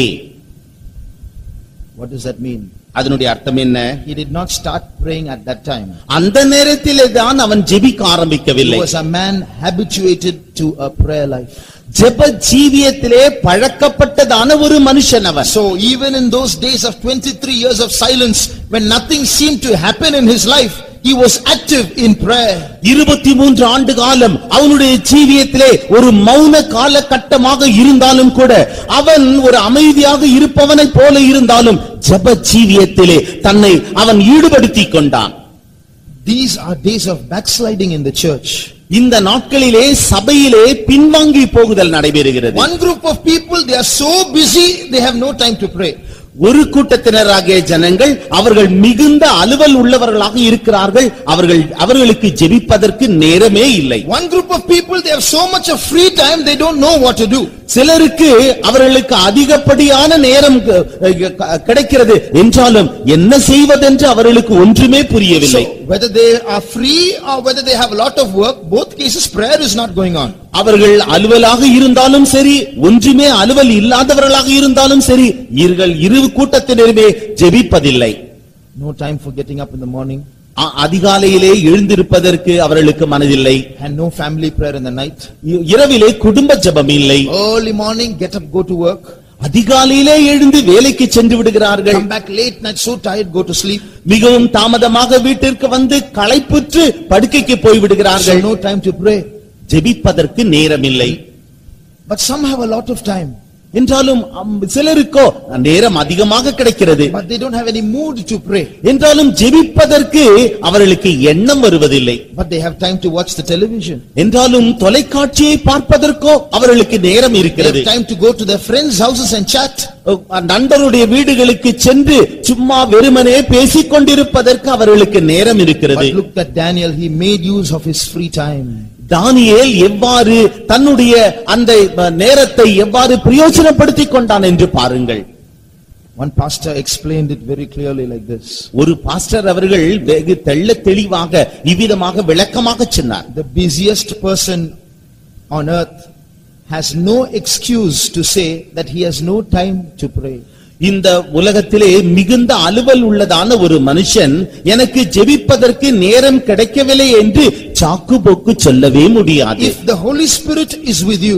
What does that mean? அதனுடைய அர்த்தம் என்ன He did not start praying at that time. அந்த நேரத்திலே தான் அவன் ஜெபிக்க He ஆரம்பிக்கவில்லை was a man habituated to a prayer life. ஜெப ஜீவியத்திலே பழக்கப்பட்டதான ஒரு மனுஷன் அவன் So even in those days of 23 years of silence, when nothing seemed to happen in his life, he was active in prayer. இருபத்தி மூன்று ஆண்டு காலம் அவனுடைய ஜீவியத்திலே ஒரு மௌன காலகட்டமாக இருந்தாலும் கூட அவன் ஒரு அமைதியாக இருப்பவனைப் போல இருந்தாலும் ஜெப ஜீவியத்திலே தன்னை அவன் ஈடுபடுத்திக் கொண்டான் These are days of backsliding in the church. இந்த நாட்களிலே சபையிலே பின்வாங்கி போகுதல் நடைபெறுகிறது One group of people, they are so busy, they have no time to pray. ஒரு கூட்டத்தினராகிய ஜனங்கள் அவர்கள் மிகுந்த அலுவல் உள்ளவர்களாக இருக்கிறார்கள் அவர்கள் அவர்களுக்கு ஜெபிப்பதற்கு நேரமே இல்லை One group of people, they have so much of free time, they don't know what to do. சிலருக்கு அவர்களுக்கு அதிகப்படியான நேரம் க- க- கிடைக்கிறது என்றாலும் என்ன செய்வதென்று அவர்களுக்கு ஒன்றுமே புரியவில்லை So whether they are free or whether they have a lot of work, both cases prayer is not going on. அவர்கள் அலுவலாக இருந்தாலும் சரி ஒன்றுமே அலுவல் இல்லாதவர்களாக இருந்தாலும் சரி இவர்கள் இரு கூட்டத்தினருமே ஜெபிப்பதில்லை No time for getting up in the morning அ- அதிகாலையிலே எழுந்திருப்பதற்கு அவர்களுக்கு மனதில்லை and no family prayer in the night. இ- இரவிலே குடும்ப ஜெபம் இல்லை Early morning, get up, go to work. அதிகாலையிலே எழுந்து வேலைக்கு சென்று விடுகிறார்கள் Come back late night, so tired, go to sleep. மிகவும் தாமதமாக வீட்டிற்கு வந்து களைப்புற்று படுக்கைக்கு போய் So விடுகிறார்கள் no time to pray. ஜெபிப்பதற்கு நேரமில்லை But some have a lot of time, என்றாலும் அம், சிலருக்கோ நேரம் அதிகமாக கிடைக்கிறது but they don't have any mood to pray. என்றாலும் ஜெபிப்பதற்கு அவர்களுக்கு எண்ணம் வருவதில்லை But they have time to watch the television. என்றாலும் தொலைக்காட்சியை பார்ப்பதற்கோ அவர்களுக்கு நேரம் They இருக்கிறது have time to go to their friends' houses and chat. நண்பருடைய வீடுகளுக்கு சென்று சும்மா வெறுமனே பேசிக் கொண்டிருப்பதற்கு அவர்களுக்கு நேரம் இருக்கிறது But look at Daniel, he made use of his free time. தானியேல் எவ்வாறு தன்னுடைய அந்த நேரத்தை எவ்வாறு பிரயோஜனப்படுத்திக் கொண்டான் என்று பாருங்கள் One pastor explained it very clearly like this. ஒரு பாஸ்டர் அவர்கள் வெகு தெள்ளத் தெளிவாக இவ்விதமாக விளக்கமாக சொன்னார் The busiest person on earth has no excuse to say that he has no time to pray. இந்த உலகத்திலே மிகுந்த அலுவல் உள்ளதான ஒரு மனுஷன் எனக்கு ஜெபிப்பதற்கு நேரம் கிடைக்கவில்லை என்று சாக்கு போக்கு சொல்லவே முடியாது If the Holy Spirit is with you,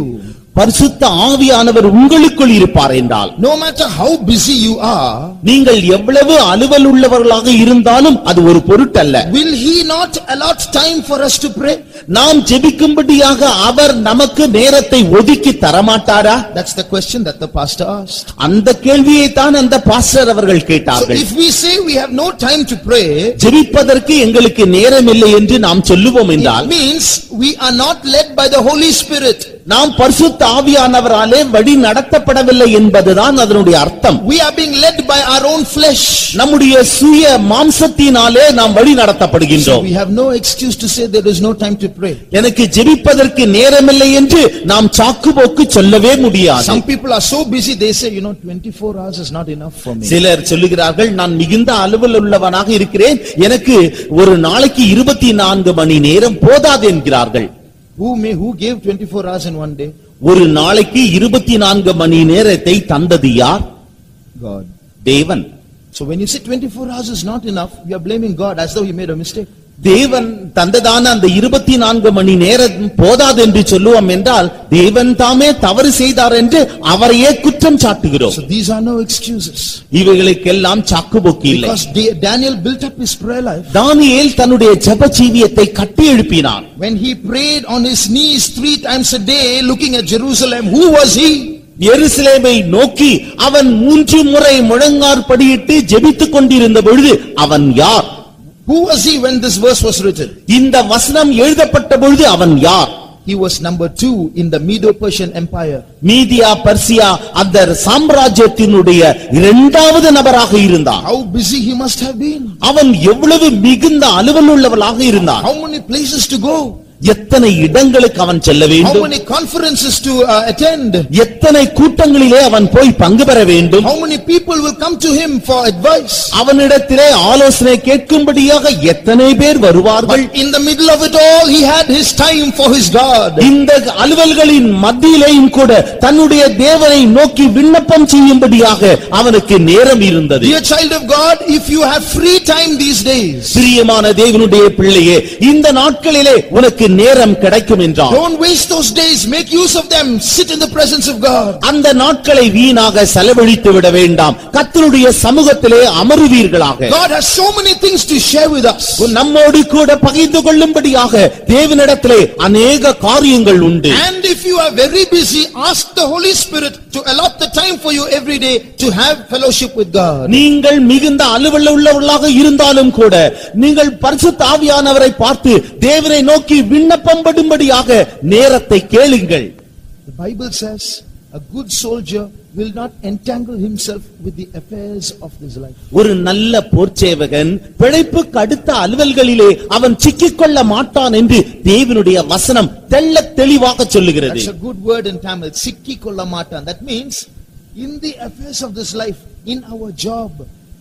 பரிசுத்த ஆவியானவர் உங்களுக்குள் இருப்பார் என்றால் no matter how busy you are, நீங்கள் எவ்வளவு அலுவல் உள்ளவர்களாக இருந்தாலும் அது ஒரு பொருட்டல்ல will He not allot time for us to pray? நாம் ஜெபிக்கும்படியாக அவர் நமக்கு நேரத்தை ஒதுக்கி தரமாட்டாரா That's the question that the pastor asked. அந்த கேள்வியை தான் அந்த பாஸ்டர் அவர்கள் So கேட்டார்கள் if we say we have no time to pray, ஜெபிப்பதற்கு எங்களுக்கு நேரம் இல்லை என்று நாம் சொல்லுவோம் it என்றால் means we are not led by the Holy Spirit. நாம் பரிசுத்த ஆவியானவராலே வழி நடத்தப்படவில்லை என்பதுதான் அதனுடைய அர்த்தம் We are being led by our own flesh. நம்முடைய சுய மாம்சத்தினாலே நாம் வழி So நடத்தப்படுகின்றோம் we have no excuse to say there is no time to pray. எனக்கு ஜெபிப்பதற்கு நேரமில்லை என்று நாம் சாக்குபோக்கு சொல்லவே முடியாது Some people are so busy, they say, you know, 24 hours is not enough for me. சிலர் சொல்லுகிறார்கள் நான் மிகுந்த அலுவல் உள்ளவனாக இருக்கிறேன் எனக்கு ஒரு நாளைக்கு இருபத்தி நான்கு மணி நேரம் போதாது என்கிறார்கள் Who may, who gave 24 hours in one day? ஒரு நாளைக்கு இருபத்தி நான்கு மணி நேரத்தை தந்தது யார் God. தேவன் So when you say 24 hours is not enough, you are blaming God as though he made a mistake. தேவன் தந்ததான அந்த இருபத்தி நான்கு மணி நேரம் போதாது என்று சொல்லுவோம் என்றால் தேவன் தாமே தவறு செய்தார் என்று அவரையே குற்றம் சாட்டுகிறோம் So these are no excuses. இவைகளுக்கெல்லாம் சாக்குபோக்கு இல்லை Because Da- Daniel built up his prayer life. தானியேல் தன்னுடைய ஜெப ஜீவியத்தை கட்டி எழுப்பினான் When he prayed on his knees three times a day looking at Jerusalem, who was he? எருசலேமை நோக்கி அவன் மூன்று முறை முழங்காற்படியிட்டு ஜெபித்துக் கொண்டிருந்த பொழுது அவன் யார் Who was he when this verse was written? இந்த வசனம் எழுதப்பட்ட பொழுது அவன் யார் He was number two in the Medo-Persian Empire. Media Persia அந்த சாம்ராஜ்யத்தினுடைய இரண்டாவது நபராக இருந்தான் How busy he must have been. அவன் எவ்வளவு மிகுந்த அலுவல் உள்ளவளாக இருந்தான் How many places to go? எத்தனை இடங்களுக்கு அவன் செல்ல How வேண்டும் many conferences to uh, attend? எத்தனை கூட்டங்களிலே அவன் போய் பங்கு பெற வேண்டும் How many people will come to him for advice? அவனிடத்திலே ஆலோசனை கேட்கும்படியாக எத்தனை பேர் வருவார்கள் But in the middle of it all, he had his time for his God. இந்த அலுவல்களின் மத்தியிலேயும் கூட தன்னுடைய தேவனை நோக்கி விண்ணப்பம் செய்யும்படியாக அவனுக்கு நேரம் இருந்தது Dear child of God, if you have free time these days, பிரியமான தேவனுடைய பிள்ளையே இந்த நாட்களிலே உனக்கு நேரம் கிடைக்கும் என்றால் don't waste those days. Make use of them. Sit in the presence of God. அந்த நாட்களை வீணாக செலவழித்து விட வேண்டாம் கர்த்தருடைய சமூகத்திலே அமருவீர்களாக God has so many things to share with us. நம்மோடு கூட பகிர்ந்து கொள்ளும்படியாக தேவனிடத்திலே அநேக காரியங்கள் உண்டு And if you are very busy, ask the Holy Spirit to allot the time for you every day to have fellowship with God. நீங்கள் மிகுந்த அலுவல் உள்ளவர்களாக இருந்தாலும் கூட நீங்கள் பரிசுத்த ஆவியானவரை பார்த்து தேவனை நோக்கி விண்ணப்பம் படும்படியாக நேரத்தை கேளுங்கள் The Bible says a good soldier will not entangle himself with the affairs of this life. ஒரு நல்ல போர்ச்சேவகன் பிழைப்புக்கு அடுத்த அலுவல்களிலே அவன் சிக்கிக்கொள்ள மாட்டான் என்று தேவனுடைய வசனம் தெள்ளத் தெளிவாக சொல்லுகிறது That's a good word in Tamil. Sikki kollamatan. That means in the affairs of this life, in our job,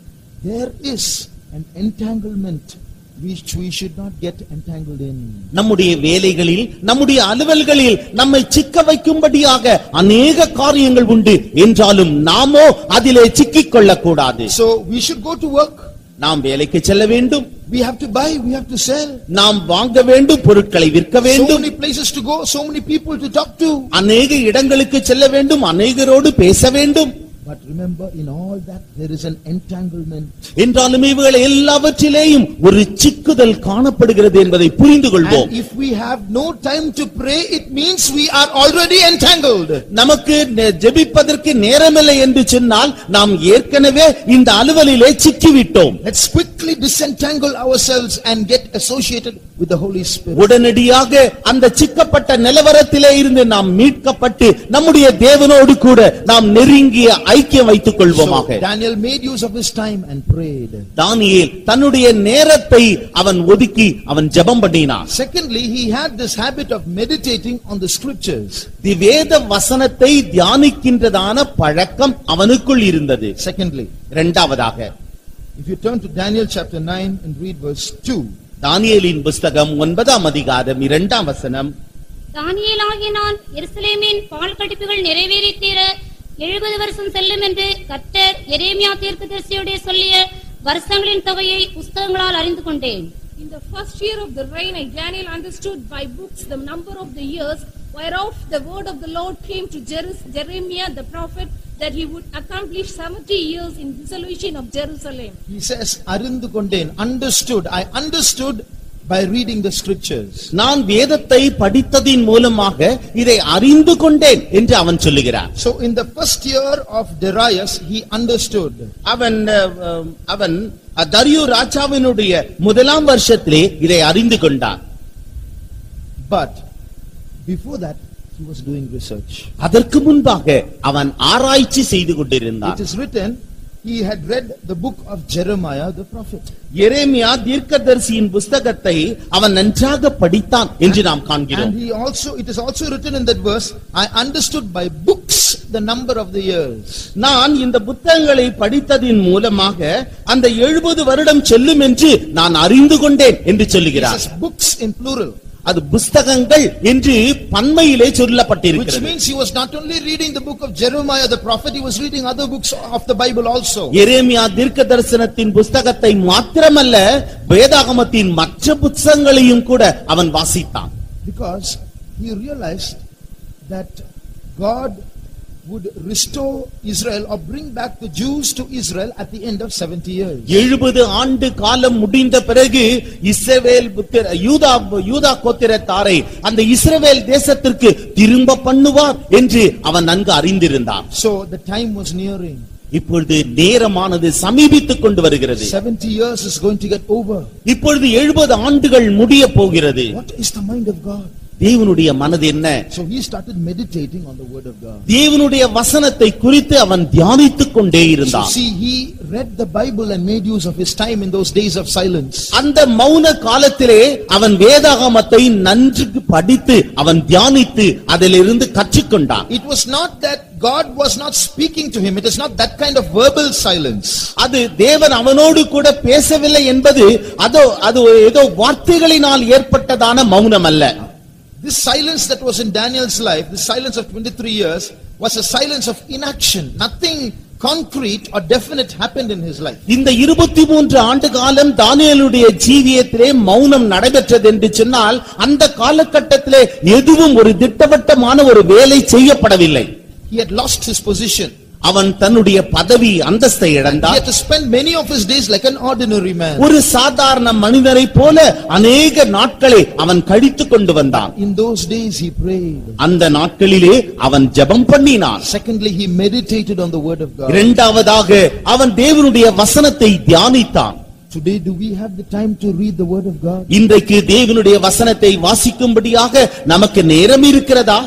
there is an entanglement which we should not get entangled in. நம்முடைய வேலைகளில் நம்முடைய அலுவல்களில் நம்மை சிக்க வைக்கும்படியாக அநேக காரியங்கள் உண்டு என்றாலும் நாமோ அதிலே சிக்கிக் கொள்ளக்கூடாது So we should go to work. நாம் வேலைக்கு செல்ல வேண்டும் We have to buy, we have to sell. நாம் வாங்க வேண்டும் பொருட்களை விற்க So வேண்டும் many places to go, so many people to talk to. அநேக இடங்களுக்கு செல்ல வேண்டும் அநேகரோடு பேச வேண்டும் But remember, in all that, there is an entanglement. என்றாலும் இவைகள் எல்லாவற்றிலேயும் ஒரு சிக்குதல் காணப்படுகிறது என்பதை புரிந்து கொள்வோம் And if we have no time to pray, it means we are already entangled. நமக்கு நெ- ஜெபிப்பதற்கு நேரமில்லை என்று சொன்னால் நாம் ஏற்கனவே இந்த அலுவலிலே சிக்கிவிட்டோம் Let's quickly disentangle ourselves and get associated with the Holy Spirit. உடனடியாக அந்த சிக்கப்பட்ட நிலவரத்திலே இருந்து நாம் மீட்கப்பட்டு நம்முடைய தேவனோடு கூட நாம் நெருங்கிய ஐக்கியம் வைத்துக் So கொள்வோமாக Daniel made use of his time and prayed. தானியேல் தன்னுடைய நேரத்தை அவன் ஒதுக்கி அவன் ஜெபம் பண்ணினான் Secondly, he had this habit of meditating on the scriptures. தி வேத வசனத்தை தியானிக்கின்றதான பழக்கம் அவனுக்குள் இருந்தது Secondly, இரண்டாவதாக if you turn to Daniel chapter 9 and read verse 2, தானியேலின் புஸ்தகம் ஒன்பதாம் அதிகாரம் இரண்டாம் வசனம் தானியேலாகிய நான் எருசலேமின் பால் கடிப்புகள் நிறைவேறி தீர எழுபது வருஷம் செல்லும் என்று கர்த்தர் எரேமியா தீர்க்கதரிசியுடைய சொல்லிய வருஷங்களின் தொகையை புஸ்தகங்களால் அறிந்து கொண்டேன் In the first year of the reign, I Daniel understood by books the number of the years Whereof the word of the Lord came to Jerus- Jeremiah the prophet that he would accomplish seventy years in dissolution of Jerusalem. He says, அறிந்து கொண்டேன், understood. I understood by reading the scriptures. நான் வேதத்தை படித்ததின் மூலமாக இதை அறிந்து கொண்டேன் என்று அவன் சொல்லுகிறான் So in the first year of Darius, he understood. அவன் அஹ், அஹ், அவன் அஹ், தரியு ராஜாவினுடைய முதலாம் வருஷத்திலே இதை அறிந்து கொண்டான் But before that, he was doing research. அதற்கு முன்பாக அவன் ஆராய்ச்சி செய்து கொண்டிருந்தான் It is written, he had read the book of Jeremiah the prophet. எரேமியா தீர்க்கதரிசியின் புஸ்தகத்தை அவன் நன்றாக படித்தான் என்று நாம் காண்கிறோம் And he also, it is also written in that verse, I understood by books the number of the years. நான் இந்த புத்தகங்களை படித்ததின் மூலமாக அந்த எழுபது வருடம் செல்லும் என்று நான் அறிந்து கொண்டேன் என்று He சொல்லுகிறார் says books in plural. அது புஸ்தகங்கள் என்று பன்மையிலே Which சொல்லப்பட்டிருக்கிறது means he was not only reading the book of Jeremiah the prophet, he was reading other books of the Bible also. எரேமியா தீர்க்க தரிசனத்தின் புஸ்தகத்தை மாத்திரமல்ல வேதாகமத்தின் மற்ற புத்தகங்களையும் கூட அவன் வாசித்தான் Because he realized that God would restore Israel or bring back the Jews to Israel at the end of 70 years. எழுபது ஆண்டு காலம் முடிந்த பிறகு இஸ்ரவேல் புத்திர யூதா யூதா கோத்திரத்தாரை அந்த இஸ்ரவேல் தேசத்திற்கு திரும்ப பண்ணுவார் என்று அவன் நன்கு அறிந்திருந்தான் So the time was nearing. இப்பொழுது நேரமானது சமீபித்துக் கொண்டு வருகிறது 70 years is going to get over. இப்பொழுது எழுபது ஆண்டுகள் முடிய போகிறது What is the mind of God? தேவனுடைய மனது என்ன So he started meditating on the word of God. தேவனுடைய வசனத்தை குறித்து அவன் தியானித்துக் கொண்டே So இருந்தான் see, he read the Bible and made use of his time in those days of silence. அந்த மௌன காலத்திலே அவன் வேதாகமத்தை நன்கு படித்து அவன் தியானித்து அதிலிருந்து கற்றுக்கொண்டான் It was not that God was not speaking to him. It is not that kind of verbal silence. அது தேவன் அவனோடு கூட பேசவில்லை என்பது அதோ அது ஏதோ வார்த்தைகளினால் ஏற்பட்டதான மௌனம் அல்ல This silence that was in Daniel's life, this silence of 23 years, was a silence of inaction. Nothing concrete or definite happened in his life. இந்த இருபத்தி மூன்று ஆண்டு காலம் தானியேலுடைய ஜீவியத்திலே மௌனம் நடைபெற்றது என்று சொன்னால் அந்த காலகட்டத்திலே எதுவும் ஒரு திட்டவட்டமான ஒரு வேலை செய்யப்படவில்லை He had lost his position. அவன் தன்னுடைய பதவி அந்தஸ்தை He இழந்தான் had to spend many of his days like an ordinary man. ஒரு சாதாரண மனிதரை போல அநேக நாட்களை அவன் கழித்துக் கொண்டு வந்தான் In those days he prayed. அந்த நாட்களிலே அவன் ஜெபம் பண்ணினான் Secondly, he meditated on the word of God. இரண்டாவதாக அவன் தேவனுடைய வசனத்தை தியானித்தான் Today, do we have the time to read the word of God? இன்றைக்கு தேவனுடைய வசனத்தை வாசிக்கும்படியாக நமக்கு நேரம் இருக்கிறதா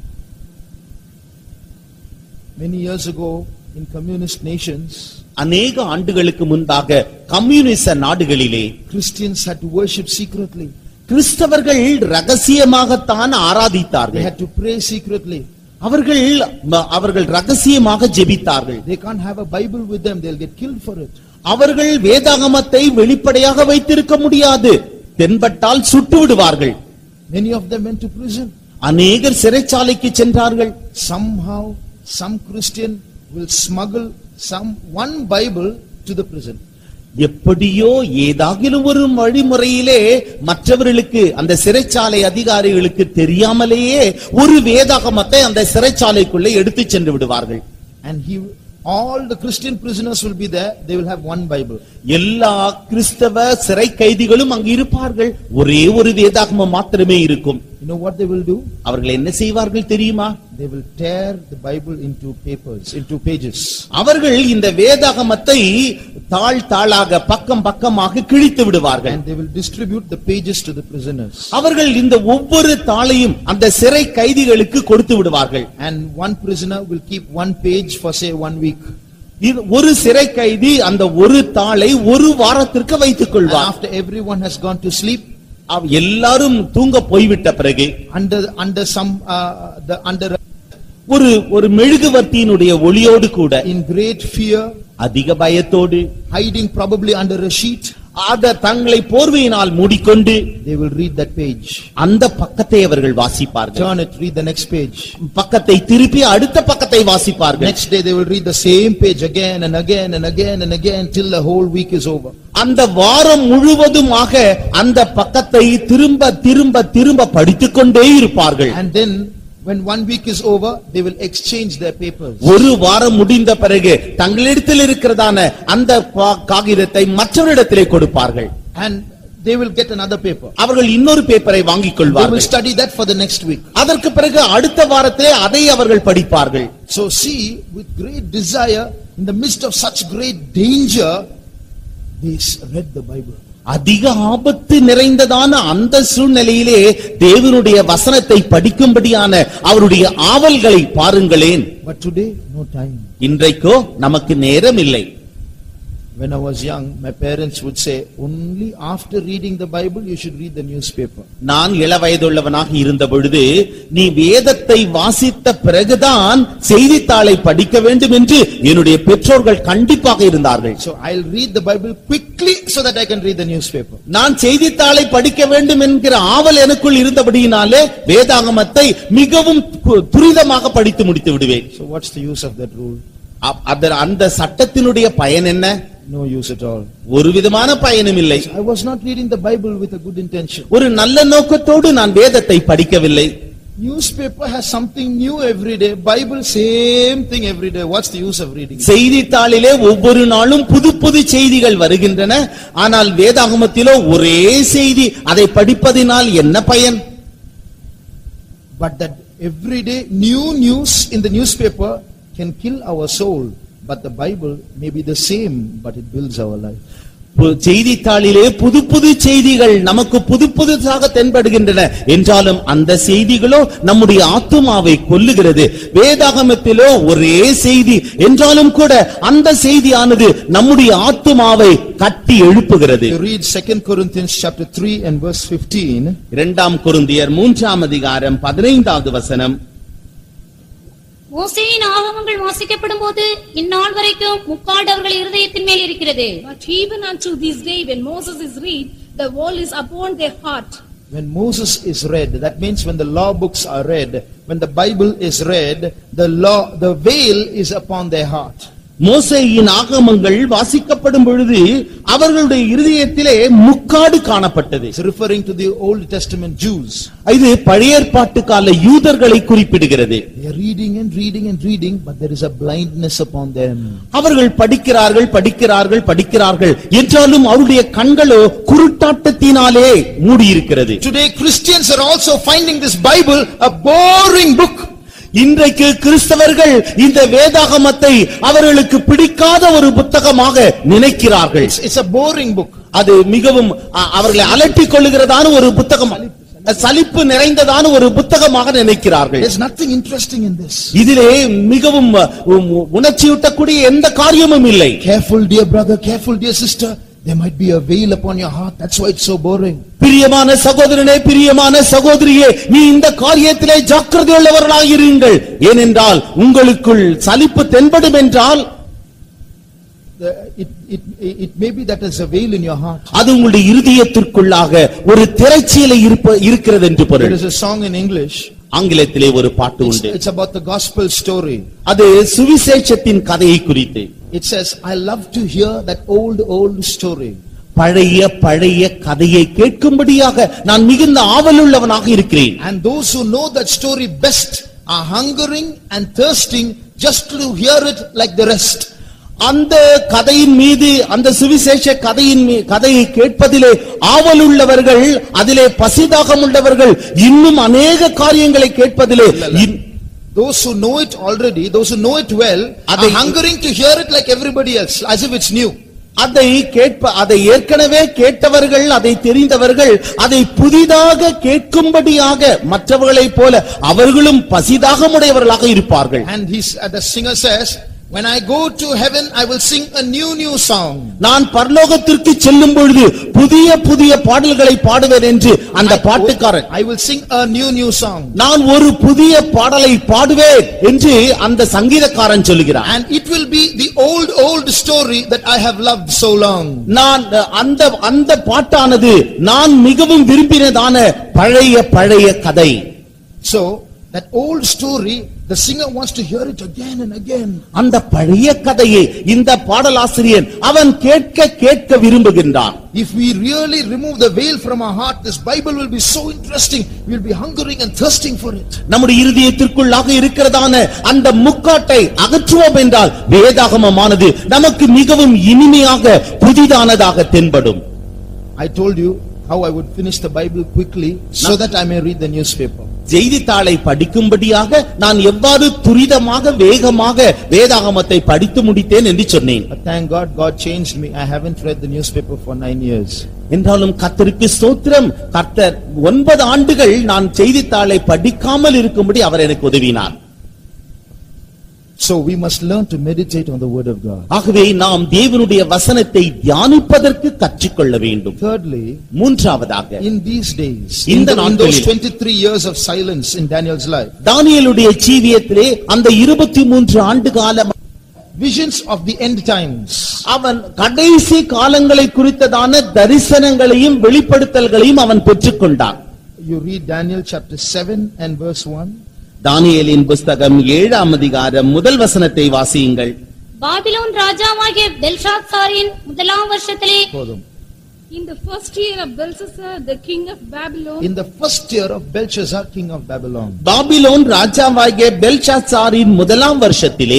Many years ago, in communist nations, அநேக ஆண்டுகளுக்கு முன்பாக கம்யூனிச நாடுகளிலே Christians had to worship secretly. கிறிஸ்தவர்கள் ரகசியமாகத்தான் They ஆராதித்தார்கள் had to pray secretly. அவர்கள் அவர்கள் ரகசியமாக ஜெபித்தார்கள் They can't have a Bible with them, they'll get killed for it. அவர்கள் வேதாகமத்தை வெளிப்படையாக வைத்திருக்க முடியாது தென்பட்டால் சுட்டு விடுவார்கள் Many of them went to prison. அநேகர் சிறைச்சாலைக்கு சென்றார்கள் Somehow, some Christian will smuggle some one Bible to the prison. எப்படியோ ஏதாகிலும் ஒரு வழிமுறையிலே மற்றவர்களுக்கு அந்த சிறைச்சாலை அதிகாரிகளுக்கு தெரியாமலேயே ஒரு வேதாகமத்தை அந்த சிறைச்சாலைக்குள்ளே எடுத்துச் சென்று விடுவார்கள் And he, all the Christian prisoners will be there, they will have one Bible. எல்லா கிறிஸ்தவ சிறை கைதிகளும் அங்கு இருப்பார்கள் ஒரே ஒரு வேதாகமம் மாத்திரமே இருக்கும் You know what they will do? அவர்கள் என்ன செய்வார்கள் தெரியுமா They will tear the Bible into papers, into pages. அவர்கள் இந்த வேதாகமத்தை தாள் தாளாக பக்கம் பக்கமாக கிழித்து விடுவார்கள் And they will distribute the pages to the prisoners. அவர்கள் இந்த ஒவ்வொரு தாளையும் அந்த சிறை கைதிகளுக்கு கொடுத்து விடுவார்கள் And one prisoner will keep one page for say one week. இது ஒரு சிறை கைதி அந்த ஒரு தாளை ஒரு வாரத்திற்கு வைத்துக் And கொள்வார் after everyone has gone to sleep, அவ் எல்லாரும் தூங்க போய்விட்ட பிறகு under, under some, uh, the, under, ஒரு ஒரு மெழுகுவர்த்தியினுடைய ஒளியோடு கூட in great fear, அதிக பயத்தோடு hiding probably under a sheet, அத தங்களை போர்வையினால் மூடிக்கொண்டு they will read that page. அந்த பக்கத்தை அவர்கள் வாசிப்பார்கள் Turn it, read the next page. பக்கத்தை திருப்பி அடுத்த பக்கத்தை வாசிப்பார்கள் Next day they will read the same page again and again and again and again till the whole week is over. அந்த வாரம் முழுவதுமாக அந்த பக்கத்தை திரும்ப திரும்ப திரும்ப படித்துக் கொண்டே இருப்பார்கள் And then when one week is over, they will exchange their papers. ஒரு வாரம் முடிந்த பிறகு தங்களிடத்தில் இருக்கிறதான அந்த பா- காகிதத்தை மற்றவரிடத்திலே கொடுப்பார்கள் And they will get another paper. அவர்கள் இன்னொரு பேப்பரை வாங்கிக் They will கொள்வார்கள் study that for the next week. அதற்கு பிறகு அடுத்த வாரத்திலே அதை அவர்கள் படிப்பார்கள் So see, with great desire, in the midst of such great danger, they s- read the Bible. அதிக ஆபத்து நிறைந்ததான அந்த சூழ்நிலையிலே தேவனுடைய வசனத்தை படிக்கும்படியான அவருடைய ஆவல்களை பாருங்களேன் But today, no time. இன்றைக்கோ நமக்கு நேரம் இல்லை When I was young, my parents would say, only after reading the Bible, you should read the newspaper. நான் இளவயதுள்ளவனாக இருந்த பொழுது நீ வேதத்தை வாசித்த பிறகுதான் செய்தித்தாளை படிக்க வேண்டும் என்று என்னுடைய பெற்றோர்கள் கண்டிப்பாக இருந்தார்கள் So I'll read the Bible quickly so that I can read the newspaper. நான் செய்தித்தாளை படிக்க வேண்டும் என்கிற ஆவல் எனக்குள் இருந்தபடியினாலே வேதாகமத்தை மிகவும் கு- துரிதமாக படித்து முடித்து விடுவேன் So what's the use of that rule? அ- அதர்- அந்த சட்டத்தினுடைய பயன் என்ன No use at all. ஒரு விதமான பயனும் இல்லை I was not reading the Bible with a good intention. ஒரு நல்ல நோக்கத்தோடு நான் வேதத்தை படிக்கவில்லை Newspaper has something new every day. Bible, same thing every day. What's the use of reading? it? செய்தித்தாளிலே ஒவ்வொரு நாளும் புது புது செய்திகள் வருகின்றன ஆனால் வேதாகமத்திலோ ஒரே செய்தி அதை படிப்பதினால் என்ன பயன் But that every day new news in the newspaper can kill our soul. But the Bible may be the same, but it builds our life. பு- செய்தித்தாளிலே புது புது செய்திகள் நமக்கு புது புதுசாக தென்படுகின்றன என்றாலும் அந்த செய்திகளோ நம்முடைய ஆத்துமாவை கொல்லுகிறது வேதாகமத்திலோ ஒரே செய்தி என்றாலும் கூட அந்த செய்தியானது நம்முடைய ஆத்துமாவை கட்டி எழுப்புகிறது You read 2 Corinthians chapter 3 and verse 15. இரண்டாம் கொரிந்தியர் மூன்றாம் அதிகாரம் பதினைந்தாவது வசனம் மோசேயின் ஆகமங்கள் வாசிக்கப்படும் போது இந்நாள் வரைக்கும் முக்காடு அவர்கள் இருதயத்தின் மேல் இருக்கிறது But even unto this day, when Moses is read, the wall is upon their heart. When Moses is read, that means when the law books are read, when the Bible is read, the law, the veil is upon their heart. மோசேயின் ஆகமங்கள் வாசிக்கப்படும் பொழுது அவர்களுடைய இருதயத்திலே முக்காடு காணப்பட்டது It's referring to the Old Testament Jews. இது பழைய ஏற்பாட்டு கால யூதர்களை குறிப்பிடுகிறது They are reading and reading and reading, but there is a blindness upon them. அவர்கள் படிக்கிறார்கள் படிக்கிறார்கள் படிக்கிறார்கள் என்றாலும் அவருடைய கண்களோ குருட்டாட்டத்தினாலே மூடியிருக்கிறது Today Christians are also finding this Bible a boring book. இன்றைக்கு கிறிஸ்தவர்கள் இந்த வேதாகமத்தை அவர்களுக்கு பிடிக்காத ஒரு புத்தகமாக நினைக்கிறார்கள் It's, it's a boring book. அது மிகவும் அ- அவர்களை அலட்டிக் கொள்ளுகிறதான ஒரு புத்தகம் சலிப்பு நிறைந்ததான ஒரு புத்தகமாக நினைக்கிறார்கள் There's nothing interesting in this. இதிலே மிகவும் உம், உணர்ச்சியூட்டக்கூடிய எந்த காரியமும் இல்லை Careful dear brother, careful dear sister. There might be a veil upon your heart. That's why it's so boring. பிரியமான சகோதரனே பிரியமான சகோதரியே நீ இந்த காரியத்திலே ஜாக்கிரதை உள்ளவர்களாக இருங்கள் ஏனென்றால் உங்களுக்குள் சலிப்பு தென்படும் என்றால் The- It, it, it may be that there's a veil in your heart. அது உங்களுடைய இருதயத்திற்குள்ளாக ஒரு திரைச்சீலை இருப்ப இருக்கிறது என்று There பொருள் is a song in English. ஆங்கிலத்திலே ஒரு பாட்டு It's, உண்டு it's about the gospel story. அது சுவிசேஷத்தின் கதையை குறித்து It says, I love to hear that old, old story. பழைய பழைய கதையை கேட்கும்படியாக நான் மிகுந்த ஆவலுள்ளவனாக இருக்கிறேன் And those who know that story best are hungering and thirsting just to hear it like the rest. அந்த கதையின் மீது அந்த சுவிசேஷ கதையின் மீ- கதையை கேட்பதிலே ஆவலுள்ளவர்கள் அதிலே பசிதாகம் உள்ளவர்கள் இன்னும் அநேக காரியங்களை கேட்பதிலே இன்- Those who know it already, those who know it well, are Adai- hungering to hear it like everybody else, as if it's new. அதை கேட்ப அதை ஏற்கனவே கேட்டவர்கள் அதை தெரிந்தவர்கள் அதை புதிதாக கேட்கும்படியாக மற்றவர்களைப் போல அவர்களும் பசிதாகமுடையவர்களாக இருப்பார்கள் And he's, uh, the singer says, when I go to heaven, I will sing a new, new song. நான் பரலோகத்திற்கு செல்லும் பொழுது புதிய புதிய பாடல்களை பாடுவேன் என்று அந்த பாட்டுக்காரன் I will sing a new, new song. நான் ஒரு புதிய பாடலை பாடுவேன் என்று அந்த சங்கீதக்காரன் சொல்லுகிறான் And it will be the old, old story that I have loved so long. நான் அந்த அந்த பாட்டானது நான் மிகவும் விரும்பினதான பழைய பழைய கதை So, that old story The singer wants to hear it again and again. அந்த பழைய கதையை இந்த பாடலாசிரியன் அவன் கேட்க கேட்க விரும்புகின்றான் If we really remove the veil from our heart, this Bible will be so interesting. We'll be hungering and thirsting for it. நம்முடைய இருதயத்திற்குள்ளாக இருக்கிறதான அந்த முக்காட்டை அகற்றுவோம் என்றால் வேதாகமமானது நமக்கு மிகவும் இனிமையாக புதிதானதாக தென்படும் I told you how I would finish the Bible quickly so that I may read the newspaper. செய்தித்தாளை படிக்கும்படியாக நான் எவ்வாறு துரிதமாக வேகமாக வேதாகமத்தை படித்து முடித்தேன் என்று சொன்னேன் But thank God, God changed me. I haven't read the newspaper for nine years. என்றாலும் கர்த்தருக்கு ஸ்தோத்திரம் கர்த்தர் ஒன்பது ஆண்டுகள் நான் செய்தித்தாளை படிக்காமல் இருக்கும்படி அவர் எனக்கு உதவினார் So we must learn to meditate on the word of God. ஆகவே நாம் தேவனுடைய வசனத்தை தியானிப்பதற்கு கற்றுக்கொள்ள வேண்டும் Thirdly, மூன்றாவதாக in these days, In in, the the, in those நாட்களில். 23 years of silence in Daniel's life, தானியேலுடைய ஜீவியத்திலே அந்த இருபத்தி மூன்று ஆண்டு காலம் visions of the end times, அவன் கடைசி காலங்களை குறித்ததான தரிசனங்களையும் வெளிப்படுத்தல்களையும் அவன் பெற்றுக்கொண்டான் you read Daniel chapter 7 and verse 1. தானியேலின் புஸ்தகம் ஏழாம் அதிகாரம் முதல் வசனத்தை வாசியுங்கள் பாபிலோன் ராஜாவாகிய பெல்ஷாத்சாரின் முதலாம் வருஷத்திலே போதும். In the first year of Belshazzar, the king of Babylon, In the first year of Belshazzar, king of Babylon. Babylon ராஜாவாகிய பெல்ஷாத்சாரின் முதலாம் வருஷத்திலே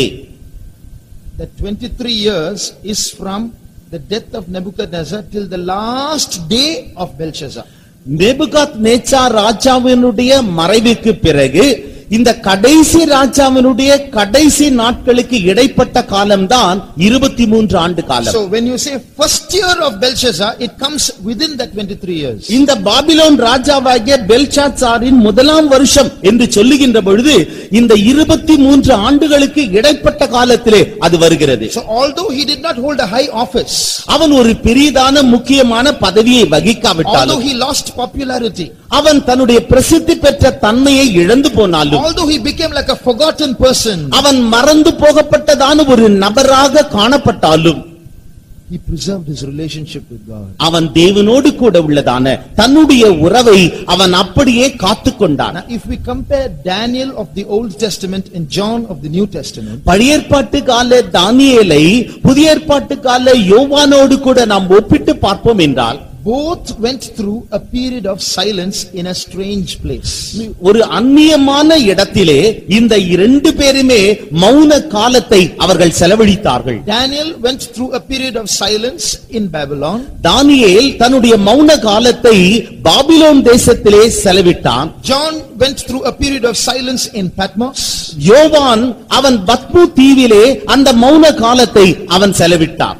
The 23 years is from the death of Nebuchadnezzar till the last day of Belshazzar. நெபுகாத் நேச்சார் ராஜாவினுடைய மறைவுக்கு பிறகு இந்த கடைசி ராஜாவினுடைய கடைசி நாட்களுக்கு இடைப்பட்ட காலம்தான் இருபத்தி மூன்று ஆண்டு காலம் So when you say first year of Belshazzar, it comes within that 23 years. இந்த பாபிலோன் ராஜாவாகிய பெல்ஷாத்சாரின் முதலாம் வருஷம் என்று சொல்லுகின்ற பொழுது இந்த இருபத்தி மூன்று ஆண்டுகளுக்கு இடைப்பட்ட காலத்திலே அது வருகிறது So although he did not hold a high office, அவன் ஒரு பெரிதான முக்கியமான பதவியை although வகிக்காவிட்டாலும் he lost popularity, அவன் தன்னுடைய பிரசித்தி பெற்ற தன்மையை இழந்து போனாலும் although he became like a forgotten person, அவன் மறந்து போகப்பட்டதான ஒரு நபராக காணப்பட்டாலும் he preserved his relationship with God. அவன் தேவனோடு கூட உள்ளதான தன்னுடைய உறவை அவன் அப்படியே காத்துக்கொண்டான் Now if we compare Daniel of the Old Testament and John of the New Testament, பழைய ஏற்பாட்டு கால தானியேலை புதிய ஏற்பாட்டு கால யோவானோடு கூட நாம் ஒப்பிட்டு பார்ப்போம் என்றால் both went through a period of silence in a strange place. ஒரு அந்நியமான இடத்திலே இந்த இரண்டு பேருமே மௌன காலத்தை அவர்கள் செலவழித்தார்கள் Daniel went through a period of silence in Babylon. தானியேல் தன்னுடைய மௌன காலத்தை பாபிலோன் தேசத்திலே செலவிட்டான் John went through a period of silence in Patmos. யோவான் அவன் பத்மு தீவிலே அந்த மௌன காலத்தை அவன் செலவிட்டான்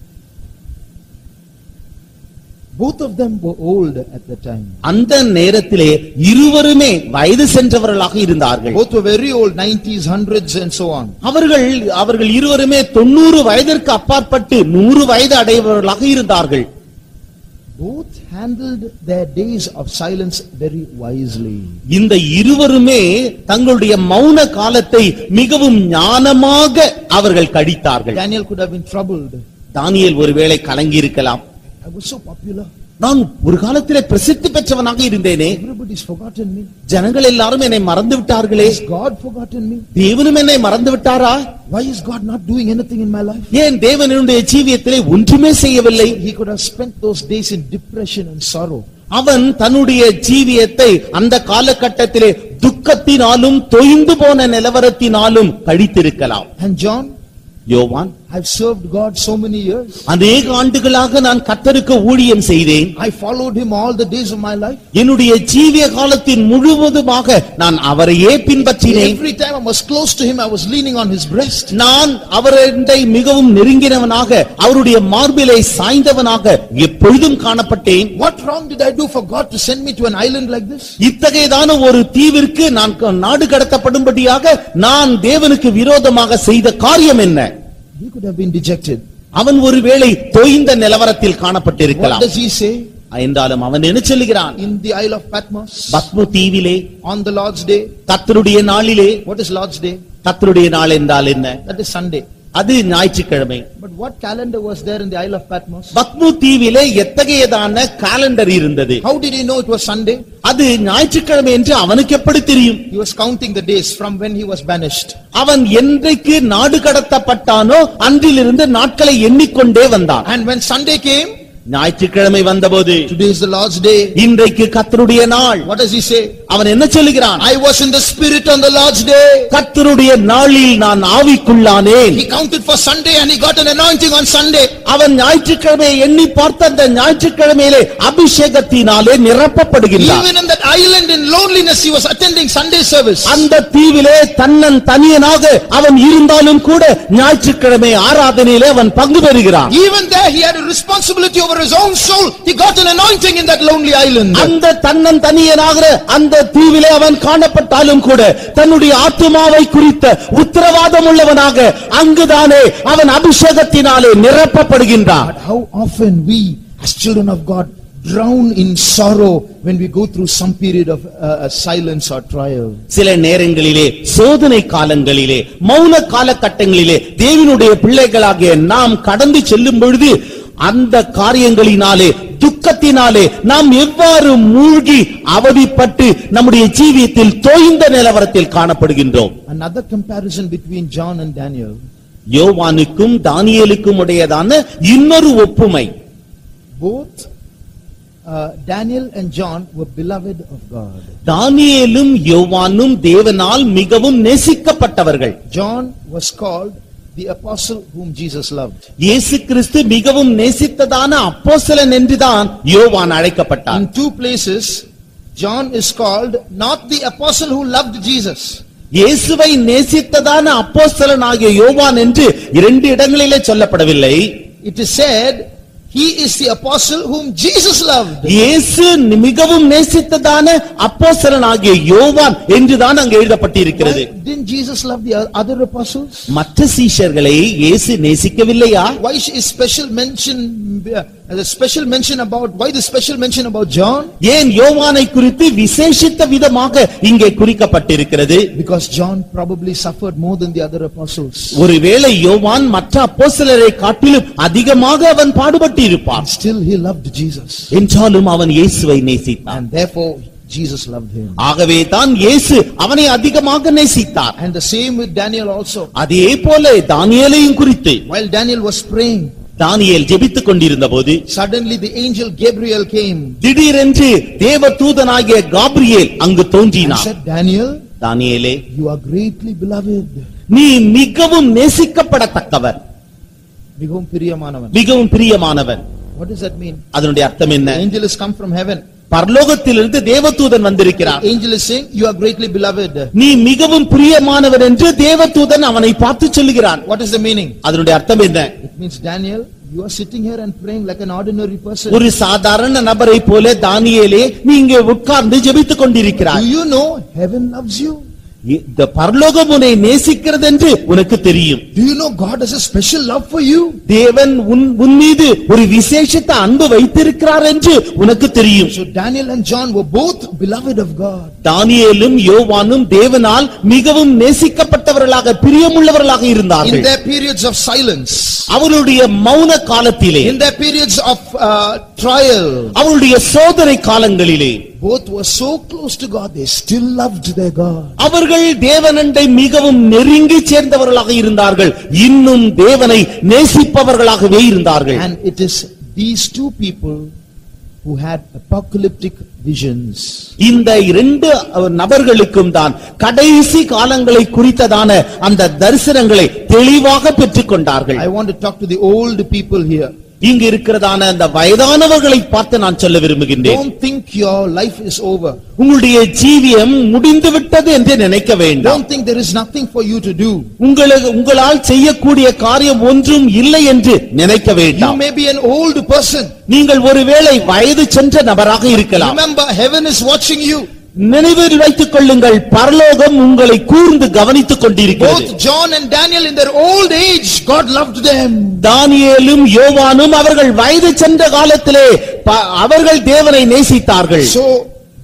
Both of them were old at the time. அந்த நேரத்திலே இருவருமே வயது சென்றவர்களாக இருந்தார்கள் Both were very old, 90s, 100s and so on. அவர்கள் அவர்கள் இருவருமே தொண்ணூறு வயதிற்கு அப்பாற்பட்டு நூறு வயது அடைபவர்களாக இருந்தார்கள் Both handled their days of silence very wisely. இந்த இருவருமே தங்களுடைய மௌன காலத்தை மிகவும் ஞானமாக அவர்கள் கழித்தார்கள் Daniel could have been troubled. தானியேல் ஒருவேளை கலங்கி இருக்கலாம் I was so popular. நான் ஒரு காலத்திலே பிரசித்தி பெற்றவனாக இருந்தேனே Everybody's forgotten me. ஜனங்கள் எல்லாரும் என்னை மறந்து விட்டார்களே Has God forgotten me? தேவனும் என்னை மறந்து விட்டாரா Why is God not doing anything in my life? ஏன் தேவன் என்னுடைய ஜீவியத்திலே ஒன்றுமே செய்யவில்லை He could have spent those days in depression and sorrow. அவன் தன்னுடைய ஜீவியத்தை அந்த காலகட்டத்திலே துக்கத்தினாலும் தொய்ந்து போன நிலவரத்தினாலும் கழித்திருக்கலாம் And John, யோவான் I've served God so many years. அநேக ஆண்டுகளாக நான் கர்த்தருக்கு ஊழியம் செய்தேன் I followed him all the days of my life. என்னுடைய ஜீவிய காலத்தின் முழுவதுமாக நான் அவரையே பின்பற்றினேன் Every time I was close to him, I was leaning on his breast. நான் அவரை மிகவும் நெருங்கினவனாக அவருடைய மார்பிலை சாய்ந்தவனாக எப்பொழுதும் காணப்பட்டேன் What wrong did I do for God to send me to an island like this? இத்தகையதான ஒரு தீவிற்கு நான் க- நாடு கடத்தப்படும்படியாக நான் தேவனுக்கு விரோதமாக செய்த காரியம் என்ன He could have been dejected. அவன் ஒருவேளை தொய்ந்த நிலவரத்தில் What காணப்பட்டிருக்கலாம் does he say? என்றாலும் அவன் என்ன சொல்லுகிறான் In the Isle of Patmos, பத்மு தீவிலே on the Lord's day. கத்தருடைய நாளிலே What is Lord's day? கத்தருடைய நாள் என்றால் என்ன That is Sunday. அது ஞாயிற்றுக்கிழமை But what calendar was there in the Isle of Patmos? பத்மு தீவிலே எத்தகையதான காலண்டர் இருந்தது How did he know it was Sunday? அது ஞாயிற்றுக்கிழமை என்று அவனுக்கு எப்படி தெரியும் He was counting the days from when he was banished. அவன் என்றைக்கு நாடு கடத்தப்பட்டானோ அன்றிலிருந்து நாட்களை எண்ணிக்கொண்டே வந்தான் And when Sunday came, ஞாயிற்றுக்கிழமை வந்தபோது today is the Lord's day. இன்றைக்கு கத்தருடைய நாள் What does he say? அவன் என்ன சொல்லுகிறான் I was in the Spirit on the Lord's day. கத்தருடைய நாளில் நான் ஆவிக்குள்ளானேன் He counted for Sunday and he got an anointing on Sunday. அவன் ஞாயிற்றுக்கிழமையை எண்ணி பார்த்த அந்த ஞாயிற்றுக்கிழமையிலே அபிஷேகத்தினாலே நிரப்பப்படுகின்றான் Even in that island in loneliness, he was attending Sunday service. அந்த தீவிலே தன்னன் தனியனாக அவன் இருந்தாலும் கூட ஞாயிற்றுக்கிழமை ஆராதனையிலே அவன் பங்கு பெறுகிறான் Even there, he had a responsibility over his own soul. He got an anointing in that lonely island. அந்த தன்னன் தனியனாகிற அந்த தீவிலே அவன் காணப்பட்டாலும் கூட தன்னுடைய ஆத்துமாவை குறித்த உத்தரவாதம் உள்ளவனாக அங்குதானே அவன் அபிஷேகத்தினாலே நிரப்பப்படுகின்றான் But how often we, as children of God, drown in sorrow when we go through some period of uh, silence or trial. சில நேரங்களிலே சோதனை காலங்களிலே மௌன காலகட்டங்களிலே தேவனுடைய பிள்ளைகளாகிய நாம் கடந்து செல்லும் பொழுது அந்த காரியங்களினாலே துக்கத்தினாலே நாம் எவ்வாறு மூழ்கி அவதிப்பட்டு நம்முடைய ஜீவியத்தில் தோய்ந்த நிலவரத்தில் காணப்படுகின்றோம் Another comparison between John and Daniel. யோவானுக்கும் தானியேலுக்கும் உடையதான இன்னொரு ஒப்புமை Both uh, Daniel and John were beloved of God. தானியேலும் யோவானும் தேவனால் மிகவும் நேசிக்கப்பட்டவர்கள் John was called the apostle whom Jesus loved. இயேசு கிறிஸ்து மிகவும் நேசித்ததான அப்போஸ்தலன் என்றுதான் யோவான் அழைக்கப்பட்டார் In two places, John is called not the apostle who loved Jesus. இயேசுவை நேசித்ததான அப்போஸ்தலன் ஆகிய யோவான் என்று இரண்டு இடங்களிலே சொல்லப்படவில்லை It is said, he is the apostle whom Jesus loved. இயேசு மிகவும் நேசித்ததான அப்போஸ்தலன் ஆகிய யோவான் என்றுதான் அங்கு எழுதப்பட்டிருக்கிறது Why didn't Jesus love the other apostles? மற்ற சீஷர்களை இயேசு நேசிக்கவில்லையா Why is special mention, uh, the special mention about, why the special mention about John? ஏன் யோவானை குறித்து விசேஷித்த விதமாக இங்கே குறிக்கப்பட்டிருக்கிறது Because John probably suffered more than the other apostles. ஒருவேளை யோவான் மற்ற அப்போஸ்தலரை காட்டிலும் அதிகமாக அவன் பாடுபட்டிருப்பான் Still he loved Jesus. என்றாலும் அவன் இயேசுவை நேசித்தான் And therefore Jesus loved him. ஆகவே தான் இயேசு அவனை அதிகமாக நேசித்தார் And the same with Daniel also. அதே போல தானியேலையும் குறித்து While Daniel was praying, தானியேல் ஜெபித்துக் கொண்டிருந்த போது suddenly the angel Gabriel came திடீரென்று தேவ தூதனாகிய காபிரியேல் அங்கு and தோன்றினான் said, Daniel, தானியேலே you are greatly beloved. நீ மிகவும் நேசிக்கப்படத்தக்கவர் மிகவும் பிரியமானவன். மிகவும் பிரியமானவன் What does that mean? அதனுடைய அர்த்தம் The என்ன angel has come from heaven. பரலோகத்திலிருந்து தேவதூதன் வந்திருக்கிறார் Angel is saying, you are greatly beloved. நீ மிகவும் பிரியமானவர் என்று தேவதூதன் அவனை பார்த்து சொல்லுகிறான் What is the meaning? அதனுடைய அர்த்தம் என்ன It means Daniel, you are sitting here and praying like an ordinary person. ஒரு சாதாரண நபரை போல தானியேலே நீ இங்கே உட்கார்ந்து ஜெபித்துக் Do கொண்டிருக்கிறாய் you know heaven loves you? இந்த பரலோகம் உன்னை நேசிக்கிறது என்று உனக்கு தெரியும் Do you know God has a special love for you? தேவன் உன் உன் மீது ஒரு விசேஷத்த அன்பு வைத்திருக்கிறார் என்று உனக்கு தெரியும் So Daniel and John were both beloved of God. தானியேலும் யோவானும் தேவனால் மிகவும் நேசிக்கப்பட்டவர்களாக பிரியமுள்ளவர்களாக In இருந்தார்கள் their periods of silence, அவருடைய மௌன காலத்திலே in their periods of uh, trial, அவருடைய சோதனை காலங்களிலே both were so close to God, they still loved their God. அவர்கள் தேவனண்டை மிகவும் நெருங்கி சேர்ந்தவர்களாக இருந்தார்கள் இன்னும் தேவனை நேசிப்பவர்களாகவே இருந்தார்கள் And it is these two people who had apocalyptic visions. இந்த இரண்டு நபர்களுக்கும் தான் கடைசி காலங்களை குறித்ததான அந்த தரிசனங்களை தெளிவாக பெற்றுக் கொண்டார்கள் I want to talk to the old people here. இங்கு இருக்கிறதான அந்த வயதானவர்களை பார்த்து நான் சொல்ல விரும்புகின்றேன் Don't think your life is over. உங்களுடைய ஜீவியம் முடிந்து விட்டது என்று நினைக்க வேண்டாம் Don't think there is nothing for you to do. உங்களுக்கு உங்களால் செய்யக்கூடிய காரியம் ஒன்றும் இல்லை என்று நினைக்க You வேண்டாம் may be an old person. நீங்கள் ஒருவேளை வயது சென்ற நபராக இருக்கலாம் Remember, heaven is watching you. நினைவில் வைத்துக் கொள்ளுங்கள் பரலோகம் உங்களை கூர்ந்து கவனித்துக் கொண்டிருக்கிறது Both John and Daniel in their old age, God loved them. தானியேலும் யோவானும் அவர்கள் வயது சென்ற காலத்திலே ப- அவர்கள் தேவனை நேசித்தார்கள் So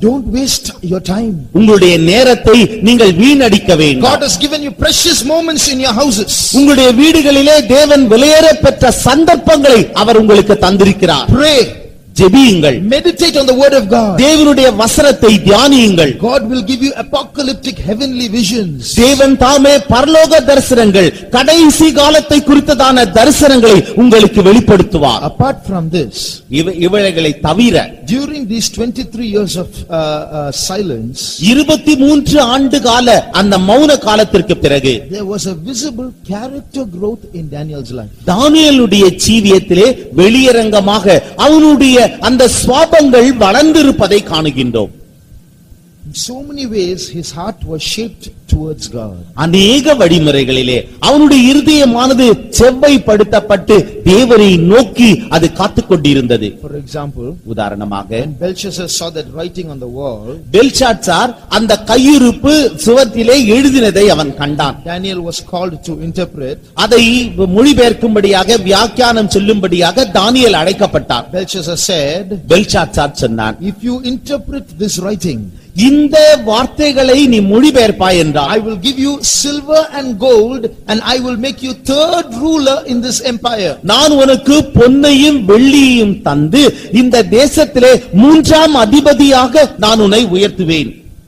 Don't waste your time. உங்களுடைய நேரத்தை நீங்கள் வீணடிக்க God வேண்டாம் has given you precious moments in your houses. உங்களுடைய வீடுகளிலே தேவன் விலையேற பெற்ற சந்தர்ப்பங்களை அவர் உங்களுக்கு தந்திருக்கிறார் Pray, ஜெபியுங்கள் meditate on the word of God. தேவனுடைய வசனத்தை தியானியுங்கள் God will give you apocalyptic heavenly visions. தேவன் தாமே பரலோக தரிசனங்கள் கடைசி காலத்தை குறித்ததான தரிசனங்களை உங்களுக்கு வெளிப்படுத்துவார் Apart from this, இவ- இவைகளை தவிர during these 23 years of uh, uh, silence, இருபத்தி மூன்று ஆண்டு கால அந்த மௌன காலத்திற்கு பிறகு there was a visible character growth in Daniel's life. தானியேலுடைய ஜீவியத்திலே வெளியரங்கமாக அவனுடைய அந்த சுவாபங்கள் வளர்ந்திருப்பதை காணுகின்றோம் In so many ways, his heart was shaped towards God. அநேக வழிமுறைகளிலே அவனுடைய இருதயமானது செவ்வைப்படுத்தப்பட்டு தேவனை நோக்கி அது காத்துக் கொண்டிருந்தது For example, உதாரணமாக when Belshazzar saw that writing on the wall, பெல்ஷாட்சார் அந்த கையிருப்பு சுவத்திலே எழுதினதை அவன் கண்டான் Daniel was called to interpret. அதை மொழிபெயர்க்கும்படியாக வியாக்கியானம் சொல்லும்படியாக தானியேல் அழைக்கப்பட்டார் Belshazzar said, பெல்ஷாட்சார் சொன்னான் If you interpret this writing, இந்த வார்த்தைகளை நீ மொழிபெயர்ப்பாய் என்றால் I will give you silver and gold, and I will make you third ruler in this empire. நான் உனக்கு பொன்னையும் வெள்ளியையும் தந்து இந்த தேசத்திலே மூன்றாம் அதிபதியாக நான் உன்னை உயர்த்துவேன்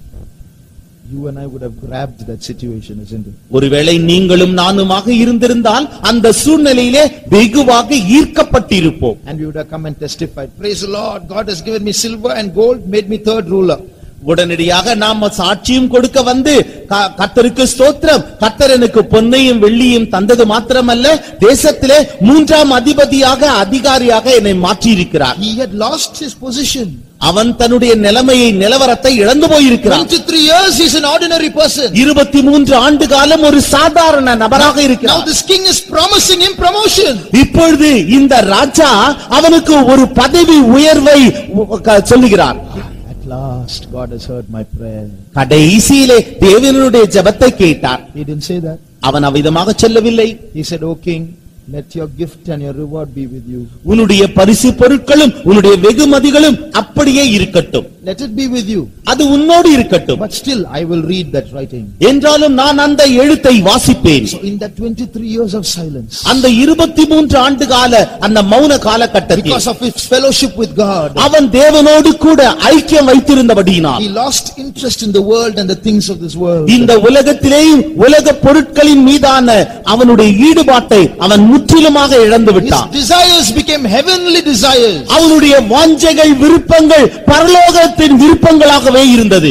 You and I would have grabbed that situation, isn't it? ஒருவேளை நீங்களும் நானுமாக இருந்திருந்தால் அந்த சூழ்நிலையிலே வெகுவாக ஈர்க்கப்பட்டிருப்போம் And we would have come and testified, Praise the Lord, God has given me silver and gold, made me third ruler. உடனடியாக நாம சாட்சியும் கொடுக்க வந்து க- கர்த்தருக்கு ஸ்தோத்திரம் கர்த்தர் எனக்கு பொன்னையும் வெள்ளியும் தந்தது மாத்திரமல்ல தேசத்திலே மூன்றாம் அதிபதியாக அதிகாரியாக என்னை மாற்றியிருக்கிறார் He had lost his position. அவன் தன்னுடைய நிலைமையை நிலவரத்தை இழந்து போயிருக்கிறான் 23 years, he's an ordinary person. இருபத்தி மூன்று ஆண்டு காலம் ஒரு சாதாரண நபராக Now இருக்கிறார் this king is promising him promotion. இப்பொழுது இந்த ராஜா அவனுக்கு ஒரு பதவி உயர்வை உ- க- சொல்லுகிறார் At last, God has heard my prayer. கடைசியிலே தேவனுடைய ஜெபத்தை கேட்டார் He didn't say that. அவன் அவ்விதமாக சொல்லவில்லை He said, O king, let your gift and your reward be with you. உன்னுடைய பரிசு பொருட்களும் உன்னுடைய வெகுமதிகளும் அப்படியே இருக்கட்டும் Let it be with you. அது உன்னோடு இருக்கட்டும் But still, I will read that writing. என்றாலும் நான் அந்த எழுத்தை வாசிப்பேன் So in that 23 years of silence, அந்த இருபத்தி மூன்று ஆண்டு கால அந்த மௌன காலகட்டத்தில் because of his fellowship with God, அவன் தேவனோடு கூட ஐக்கியம் வைத்திருந்தபடியினால் he lost interest in the world and the things of this world. இந்த உலகத்திலேயும் உலக பொருட்களின் மீதான அவனுடைய ஈடுபாட்டை அவன் முற்றிலுமாக இழந்து His விட்டான் desires became heavenly desires. அவனுடைய வாஞ்சைகள் விருப்பங்கள் பரலோகத்தின் விருப்பங்களாகவே இருந்தது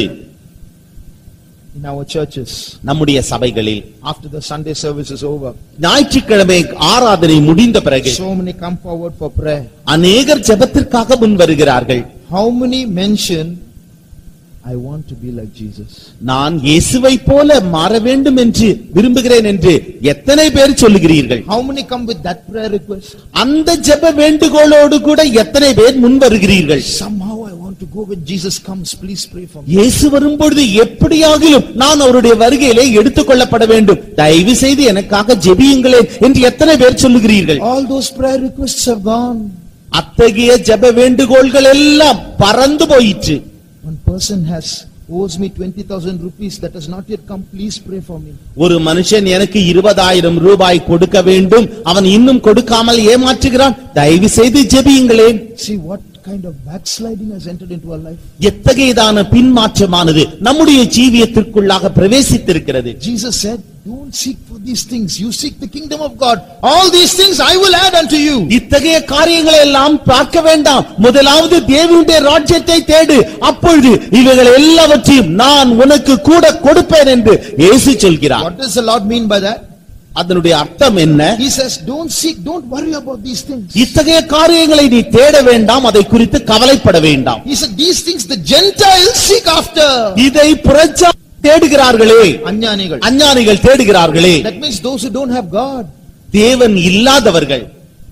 In our churches, நம்முடைய சபைகளில் after the Sunday service is over, ஞாயிற்றுக்கிழமை ஆராதனை முடிந்த பிறகு so many come forward for prayer. அநேகர் ஜெபத்திற்காக முன் வருகிறார்கள் How many mention, I want to be like Jesus? நான் இயேசுவை போல மாற வேண்டும் என்று விரும்புகிறேன் என்று எத்தனை பேர் சொல்லுகிறீர்கள் How many come with that prayer request? அந்த ஜெப வேண்டுகோளோடு கூட எத்தனை பேர் முன் வருகிறீர்கள் Somehow I want to go when Jesus comes, please pray for me. இயேசு வரும்பொழுது எப்படியாகிலும் நான் அவருடைய வருகையிலே எடுத்துக் கொள்ளப்பட வேண்டும் தயவு செய்து எனக்காக ஜெபியுங்களேன் என்று எத்தனை பேர் சொல்லுகிறீர்கள் All those prayer requests have gone. அத்தகைய ஜெப வேண்டுகோள்கள் எல்லாம் பறந்து போயிற்று One person has owes me 20,000 rupees that has not yet come, please pray for me. ஒரு மனுஷன் எனக்கு இருபதாயிரம் ரூபாய் கொடுக்க வேண்டும் அவன் இன்னும் கொடுக்காமல் ஏமாற்றுகிறான் தயவு செய்து ஜெபியுங்களேன் See what kind of backsliding has entered into our life. எத்தகையதான பின்மாற்றமானது நம்முடைய ஜீவியத்திற்குள்ளாக பிரவேசித்திருக்கிறது Jesus said, don't seek for these things, you seek the kingdom of God. All these things I will add unto you. இத்தகைய காரியங்களை எல்லாம் பார்க்க வேண்டாம் முதலாவது தேவனுடைய ராஜ்யத்தை தேடு அப்பொழுது இவைகள் எல்லாவற்றையும் நான் உனக்கு கூட கொடுப்பேன் என்று இயேசு சொல்கிறார் What does the Lord mean by that? அதனுடைய அர்த்தம் என்ன He says, don't seek, don't worry about these things. இத்தகைய காரியங்களை நீ தேட வேண்டாம் அதை குறித்து கவலைப்பட வேண்டாம் He said, these things the Gentiles seek after. இதை புறச்சா தேடுகிறார்களே Anyanigal. அஞ்ஞானிகள் தேடுகிறார்களே That means those who don't have God. தேவன் இல்லாதவர்கள்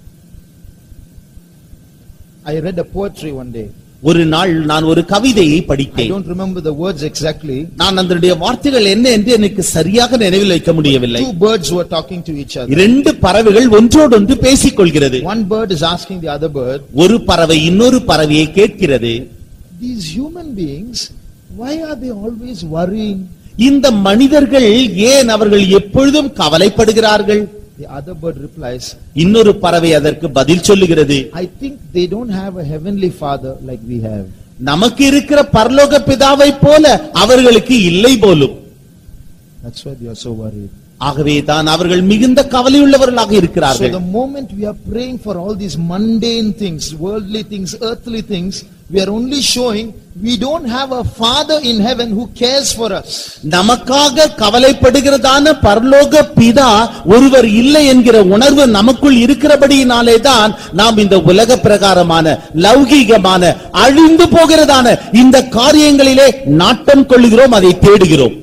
I read a poetry one day. ஒரு நாள் நான் ஒரு கவிதையை I படித்தேன் don't remember the words exactly. நான் அதனுடைய வார்த்தைகள் என்ன என்று எனக்கு சரியாக நினைவில் வைக்க முடியவில்லை Two birds were talking to each other. இரண்டு பறவைகள் ஒன்றோடொன்று பேசிக் கொள்கிறது One bird is asking the other bird, ஒரு பறவை இன்னொரு பறவையை கேட்கிறது these human beings, why are they always worrying? இந்த மனிதர்கள் ஏன் அவர்கள் எப்பொழுதும் கவலைப்படுகிறார்கள் The other bird replies, இன்னொரு பறவை அதற்கு பதில் சொல்லுகிறது I think they don't have a heavenly father like we have. நமக்கு இருக்கிற பரலோக பிதாவை போல அவர்களுக்கு இல்லை போலும் That's why they are so worried. ஆகவே தான் அவர்கள் மிகுந்த கவலையுள்ளவர்களாக So இருக்கிறார்கள் the moment we are praying for all these mundane things, worldly things, earthly things, we are only showing we don't have a father in heaven who cares for us. நமக்காக கவலைப்படுகிறதான பரலோக பிதா ஒருவர் இல்லை என்கிற உணர்வு நமக்குள் இருக்கிறபடியினாலே தான் நாம் இந்த உலக பிரகாரமான லௌகீகமான அழிந்து போகிறதான இந்த காரியங்களிலே நாட்டம் கொள்ளுகிறோம் அதை தேடுகிறோம்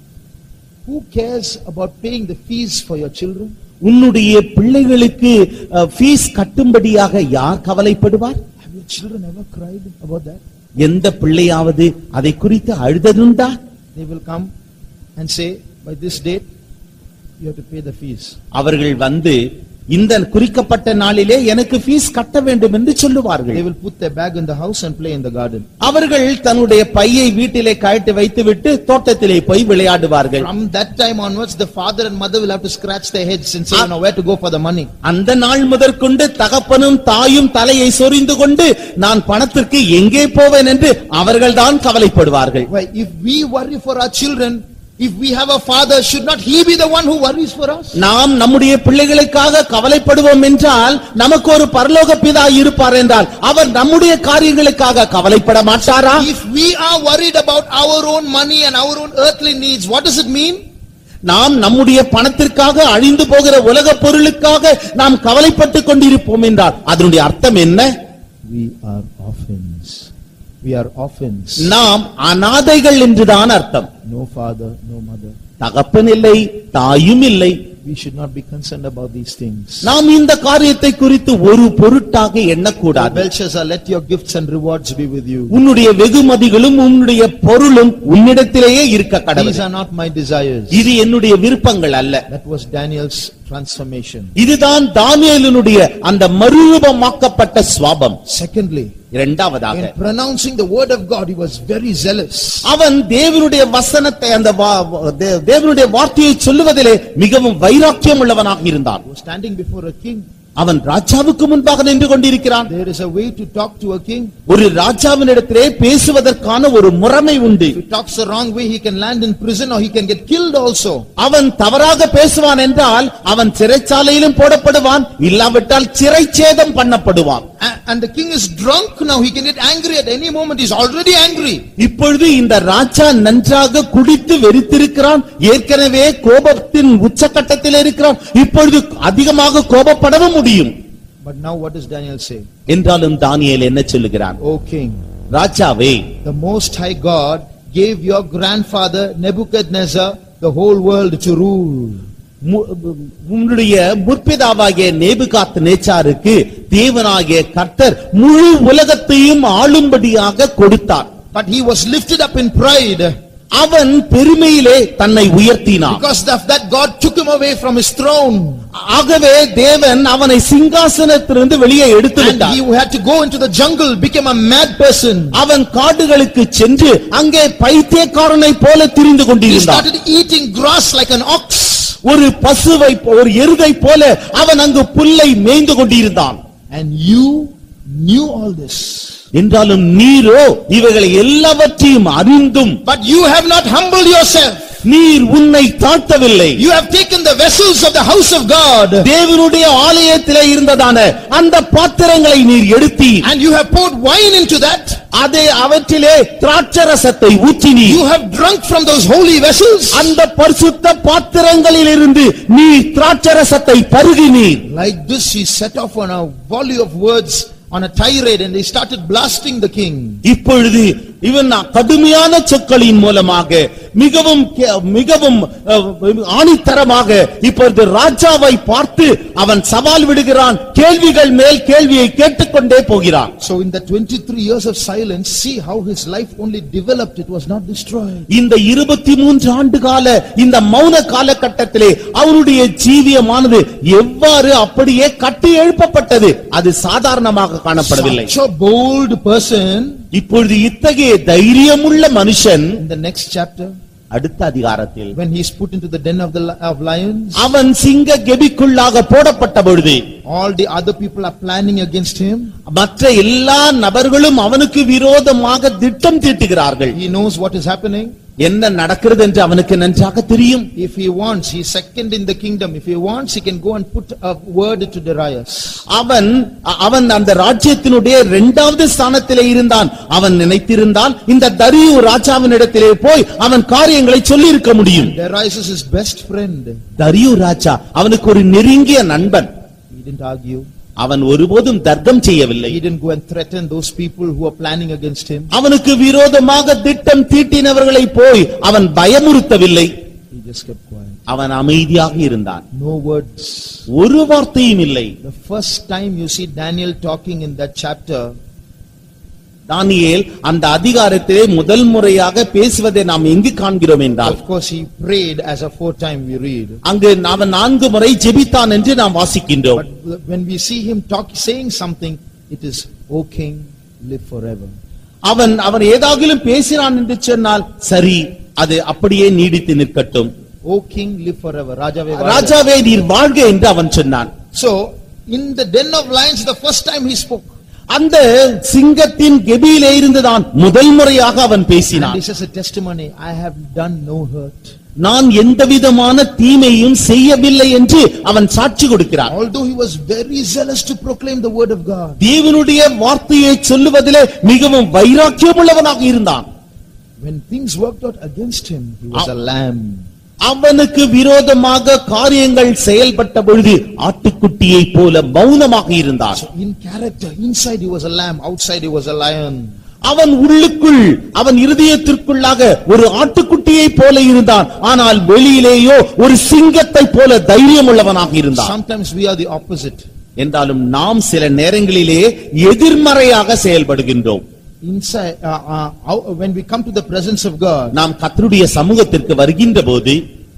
Who cares about paying the fees for your children? உன்னுடைய பிள்ளைகளுக்கு ஃபீஸ் கட்டும்படியாக யார் கவலைப்படுவார் Have your children ever cried about that? எந்த பிள்ளையாவது அதை குறித்து அழுததுண்டா They will come and say, by this date, you have to pay the fees. அவர்கள் வந்து இந்த குறிக்கப்பட்ட நாளிலே எனக்கு ஃபீஸ் கட்ட வேண்டும் என்று சொல்லுவார்கள் They will put their bag in the house and play in the garden. அவர்கள் தன்னுடைய பையை வீட்டிலே கழட்டி வைத்துவிட்டு தோட்டத்திலே போய் விளையாடுவார்கள் From that time onwards, the father and mother will have to scratch their heads and say, now where to go for the money? அந்த நாள் முதற்கொண்டு தகப்பனும் தாயும் தலையை சொரிந்து கொண்டு நான் பணத்திற்கு எங்கே போவேன் என்று அவர்கள்தான் கவலைப்படுவார்கள் Why, if we worry for our children, if we have a father, should not he be the one who worries for us? நாம் நம்முடைய பிள்ளைகளுக்காக கவலைப்படுவோம் என்றால் நமக்கு ஒரு பரலோக பிதா இருப்பார் என்றால் அவர் நம்முடைய காரியங்களுக்காக கவலைப்பட மாட்டாரா If we are worried about our own money and our own earthly needs, what does it mean? நாம் நம்முடைய பணத்திற்காக அழிந்து போகிற உலக பொருளுக்காக நாம் கவலைப்பட்டுக் கொண்டிருப்போம் என்றால் அதனுடைய அர்த்தம் என்ன We are orphans. We are orphans. நாம் அனாதைகள் என்றுதான் அர்த்தம் No father, no mother. தகப்பன் இல்லை தாயும் இல்லை We should not be concerned about these things. நாம் இந்த காரியத்தை குறித்து ஒரு பொருட்டாக எண்ணக்கூடாது Belshazzar, let your gifts and rewards be with you. உன்னுடைய வெகுமதிகளும் உன்னுடைய பொருளும் உன்னிடத்திலேயே இருக்க These கடவுள் are not my desires. இது என்னுடைய விருப்பங்கள் அல்ல That was Daniel's transformation. இதுதான் தானியேலினுடைய அந்த மறுரூபமாக்கப்பட்ட சுவாபம் Secondly, இரண்டாவதாக in pronouncing the word of God, he was very zealous. அவன் தேவனுடைய வசனத்தை அந்த வா- தே- தேவனுடைய வார்த்தையை சொல்லுவதிலே மிகவும் வைராக்கியம் உள்ளவனாக இருந்தான் He was standing before a king. அவன் ராஜாவுக்கு முன்பாக நின்று கொண்டிருக்கிறான் There is a way to talk to a king. ஒரு ராஜாவினிடத்திலே பேசுவதற்கான ஒரு முறைமை உண்டு If he talks the wrong way, he can land in prison or he can get killed also. அவன் தவறாக பேசுவான் என்றால் அவன் சிறைச்சாலையிலும் போடப்படுவான் இல்லாவிட்டால் சிறைச்சேதம் பண்ணப்படுவான் A- And the king is drunk now, he can get angry at any moment, he's already angry. இப்பொழுது இந்த ராஜா நன்றாக குடித்து வெறித்திருக்கிறான் ஏற்கனவே கோபத்தின் உச்சக்கட்டத்தில் இருக்கிறான் இப்பொழுது அதிகமாக கோபப்படவும் முடியும் But now what does Daniel say? என்றாலும் தானியேல் என்ன சொல்லுகிறான் O king, ராஜாவே the most high God gave your grandfather Nebuchadnezzar the whole world to rule. மு- உன்னுடைய முற்பிதாவாகிய நேபுகாத் நேச்சாருக்கு தேவனாகிய கர்த்தர் முழு உலகத்தையும் ஆளும்படியாக கொடுத்தார் But he was lifted up in pride. அவன் பெருமையிலே தன்னை உயர்த்தினான் Because of that, God took him away from his throne. ஆகவே தேவன் அவனை சிங்காசனத்திலிருந்து வெளியே எடுத்து And விட்டார் he had to go into the jungle, became a mad person. அவன் காடுகளுக்கு சென்று அங்கே பைத்தியக்காரனை போல திரிந்து He கொண்டிருந்தான் started eating grass like an ox. ஒரு பசுவை ஒரு எருதை போல அவன் அங்கு புல்லை மேய்ந்து கொண்டிருந்தான் And you knew all this. என்றாலும் நீரோ இவைகளை எல்லாவற்றையும் அறிந்தும் But you have not humbled yourself. நீர் உன்னை தாழ்த்தவில்லை You have taken the vessels of the house of God. தேவனுடைய ஆலயத்திலே இருந்ததான அந்த பாத்திரங்களை நீர் எடுத்தீர் And you have poured wine into that. அதே அவற்றிலே திராட்சரசத்தை ஊற்றினீர் You have drunk from those holy vessels. அந்த பரிசுத்த பாத்திரங்களிலிருந்து நீர் திராட்சரசத்தை பருகினீர் Like this, he set off on a volley of words on a tirade and he started blasting the king. இப்பொழுது இவன் கடுமையான சொற்களின் மூலமாக மிகவும் கே- மிகவும் அஹ், ஆணித்தரமாக இப்பொழுது ராஜாவை பார்த்து அவன் சவால் விடுகிறான் கேள்விகள் மேல் கேள்வியை கேட்டுக்கொண்டே போகிறான் So in the 23 years of silence, see how his life only developed, it was not destroyed. இந்த இருபத்தி மூன்று ஆண்டு கால இந்த மௌன காலகட்டத்திலே அவருடைய ஜீவியமானது எவ்வாறு அப்படியே கட்டி எழுப்பப்பட்டது அது சாதாரணமாக காணப்படவில்லை Such a bold person, இப்பொழுது இத்தகைய தைரியமுள்ள மனுஷன் In the next chapter, அடுத்த அதிகாரத்தில் when he is put into the den of the li- of lions, அவன் சிங்க கெபிக்குள்ளாக போடப்பட்ட பொழுது all the other people are planning against him. மற்ற எல்லா நபர்களும் அவனுக்கு விரோதமாக திட்டம் தீட்டுகிறார்கள் He knows what is happening. என்ன நடக்கிறது என்று அவனுக்கு நன்றாக தெரியும் If he wants, he is second in the kingdom. If he wants, he can go and put a word to Darius. அவன் அ- அவன் அந்த ராஜ்யத்தினுடைய இரண்டாவது ஸ்தானத்திலே இருந்தான் அவன் நினைத்திருந்தான் இந்த தரியு ராஜாவினிடத்திலே போய் அவன் காரியங்களை சொல்லி இருக்க முடியும் Darius is his best friend. தரியு ராஜா அவனுக்கு ஒரு நெருங்கிய நண்பன் He didn't argue. அவன் ஒருபோதும் தர்க்கம் செய்யவில்லை He didn't go and threaten those people who are planning against him. அவனுக்கு விரோதமாக திட்டம் தீட்டினவர்களை போய் அவன் பயமுறுத்தவில்லை He just kept quiet. அவன் அமைதியாக இருந்தான் No words. ஒரு வார்த்தையும் இல்லை The first time you see Daniel talking in that chapter, தானியேல் அந்த அதிகாரத்திலே முதல் முறையாக பேசுவதை நாம் எங்கு காண்கிறோம் என்றால் of course, he prayed as a foretime we read. அங்கு அவன் நான்கு முறை ஜெபித்தான் என்று நாம் வாசிக்கின்றோம் But when we see him talk, saying something, it is, O king, live forever. அவன் அவன் ஏதாகிலும் பேசினான் என்று சொன்னால் சரி அது அப்படியே நீடித்து நிற்கட்டும் O king, live forever. Rajave Vaja. ராஜாவே நீர் வாழ்க என்று அவன் சொன்னான் So, in the den of lions, the first time he spoke, அந்த சிங்கத்தின் கெபியிலே இருந்துதான் முதல் முறையாக அவன் and பேசினான் this is a testimony, I have done no hurt. நான் எந்த விதமான தீமையும் செய்யவில்லை என்று அவன் சாட்சி கொடுக்கிறான் Although he was very zealous to proclaim the word of God, தேவனுடைய வார்த்தையை சொல்லுவதிலே மிகவும் வைராக்கியமுள்ளவனாக இருந்தான் when things worked out against him, he was a lamb. அவனுக்கு விரோதமாக காரியங்கள் செயல்பட்ட பொழுது ஆட்டுக்குட்டியை போல மௌனமாக இருந்தான் So in character, inside he was a lamb, outside he was a lion. அவன் உள்ளுக்குள் அவன் இருதயத்திற்குள்ளாக ஒரு ஆட்டுக்குட்டியை போல இருந்தான் ஆனால் வெளியிலேயோ ஒரு சிங்கத்தை போல தைரியம் உள்ளவனாக இருந்தான் Sometimes we are the opposite. என்றாலும் நாம் சில நேரங்களிலே எதிர்மறையாக செயல்படுகின்றோம் Inside, uh, uh, out- when we come to the presence of God, நாம் கர்த்தருடைய சமூகத்திற்கு வருகின்ற போது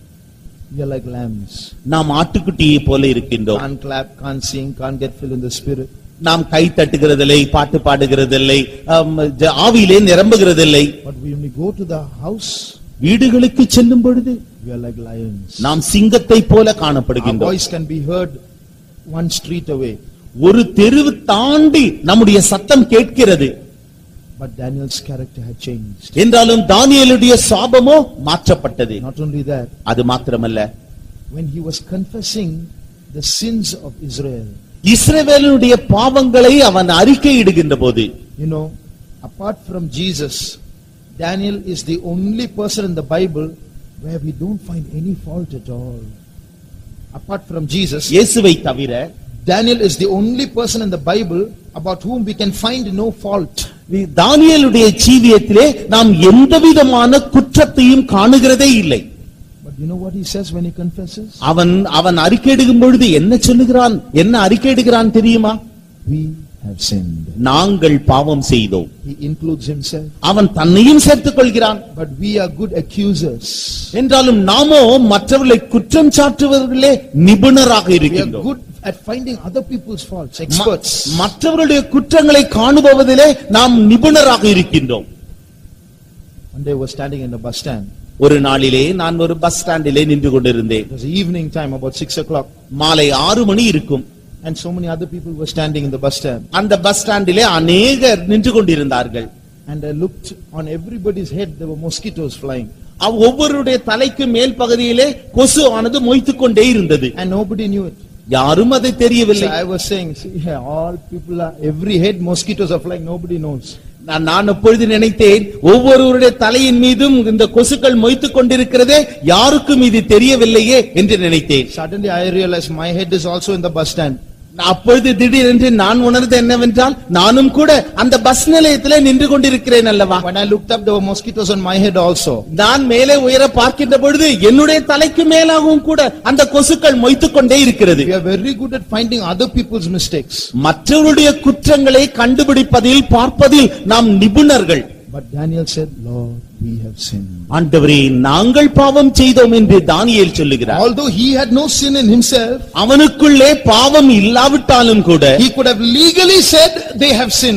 we are like lambs. நாம் ஆட்டுக்குட்டியை போல இருக்கின்றோம் Can't clap, can't sing, can't get filled in the spirit. நாம் கை தட்டுகிறதில்லை பாட்டு பாடுகிறதில்லை ஆம், ஜ- ஆவியிலே நிரம்புகிறதில்லை But when we go to the house, வீடுகளுக்கு செல்லும் பொழுது we are like lions. நாம் சிங்கத்தை போல Our காணப்படுகின்றோம் voice can be heard one street away. ஒரு தெருவு தாண்டி நம்முடைய சத்தம் கேட்கிறது But Daniel's character had changed. என்றாலும் தானியேலுடைய சாபமோ மாற்றப்பட்டது Not only that, அது மாத்திரமல்ல when he was confessing the sins of Israel, இஸ்ரவேலனுடைய பாவங்களை அவன் அறிக்கையிடுகின்ற போது you know, apart from Jesus, Daniel is the only person in the Bible where we don't find any fault at all. Apart from Jesus, இயேசுவை தவிர Daniel is the only person in the Bible about whom we can find no fault. தானியேலுடைய ஜீவியத்திலே நாம் எந்த விதமான குற்றத்தையும் காணுகிறதே இல்லை But you know what he says when he confesses? அவன் அவன் அறிக்கையிடுகும் பொழுது என்ன சொல்லுகிறான் என்ன அறிக்கையிடுகிறான் தெரியுமா We have sinned. நாங்கள் பாவம் செய்தோம் He includes himself. அவன் தன்னையும் சேர்த்துக் கொள்கிறான் But we are good accusers. என்றாலும் நாமோ மற்றவர்களை குற்றம் சாட்டுவதிலே நிபுணராக We are இருக்கின்றோம் good at finding other people's faults, experts. ம- மற்றவர்களுடைய குற்றங்களை காணுபவதிலே நாம் நிபுணராக இருக்கின்றோம் One day I was standing in a bus stand. ஒரு நாளிலே நான் ஒரு பஸ் ஸ்டாண்டிலே நின்று கொண்டிருந்தேன் It was evening time, about six o'clock. மாலை ஆறு மணி இருக்கும் And so many other people were standing in the bus stand. அந்த பஸ் ஸ்டாண்டிலே அநேகர் நின்று கொண்டிருந்தார்கள் And I looked on everybody's head, there were mosquitoes flying. அவ் ஒவ்வொருடைய தலைக்கு மேல் பகுதியிலே கொசு ஆனது மொய்த்துக் கொண்டே இருந்தது And nobody knew it. யாரும் அதை So தெரியவில்லை I was saying, see, yeah, all people are, every head mosquitoes are flying, nobody knows. நான் நான் அப்பொழுது நினைத்தேன் ஒவ்வொருவருடைய தலையின் மீதும் இந்த கொசுக்கள் மொய்த்துக் கொண்டிருக்கிறதே யாருக்கும் இது தெரியவில்லையே என்று நினைத்தேன் Suddenly I realized my head is also in the bus stand. அப்பொழுது திடீரென்று நான் உணர்ந்து என்னவென்றால் நானும் கூட அந்த பஸ் நிலையத்திலே நின்று கொண்டிருக்கிறேன் அல்லவா When I looked up, there were mosquitoes on my head also. நான் மேலே உயர பார்க்கின்ற பொழுது என்னுடைய தலைக்கு மேலாகவும் கூட அந்த கொசுக்கள் மொய்த்துக் கொண்டே இருக்கிறது We are very good at finding other people's mistakes. மற்றவருடைய குற்றங்களை கண்டுபிடிப்பதில் பார்ப்பதில் நாம் நிபுணர்கள் But Daniel said, Lord, we have sinned. ஆண்டவரே நாங்கள் பாவம் செய்தோம் என்று தானியேல் சொல்லுகிறார் Although he had no sin in himself, அவனுக்குள்ளே பாவம் இல்லாவிட்டாலும் கூட he could have legally said they have sinned.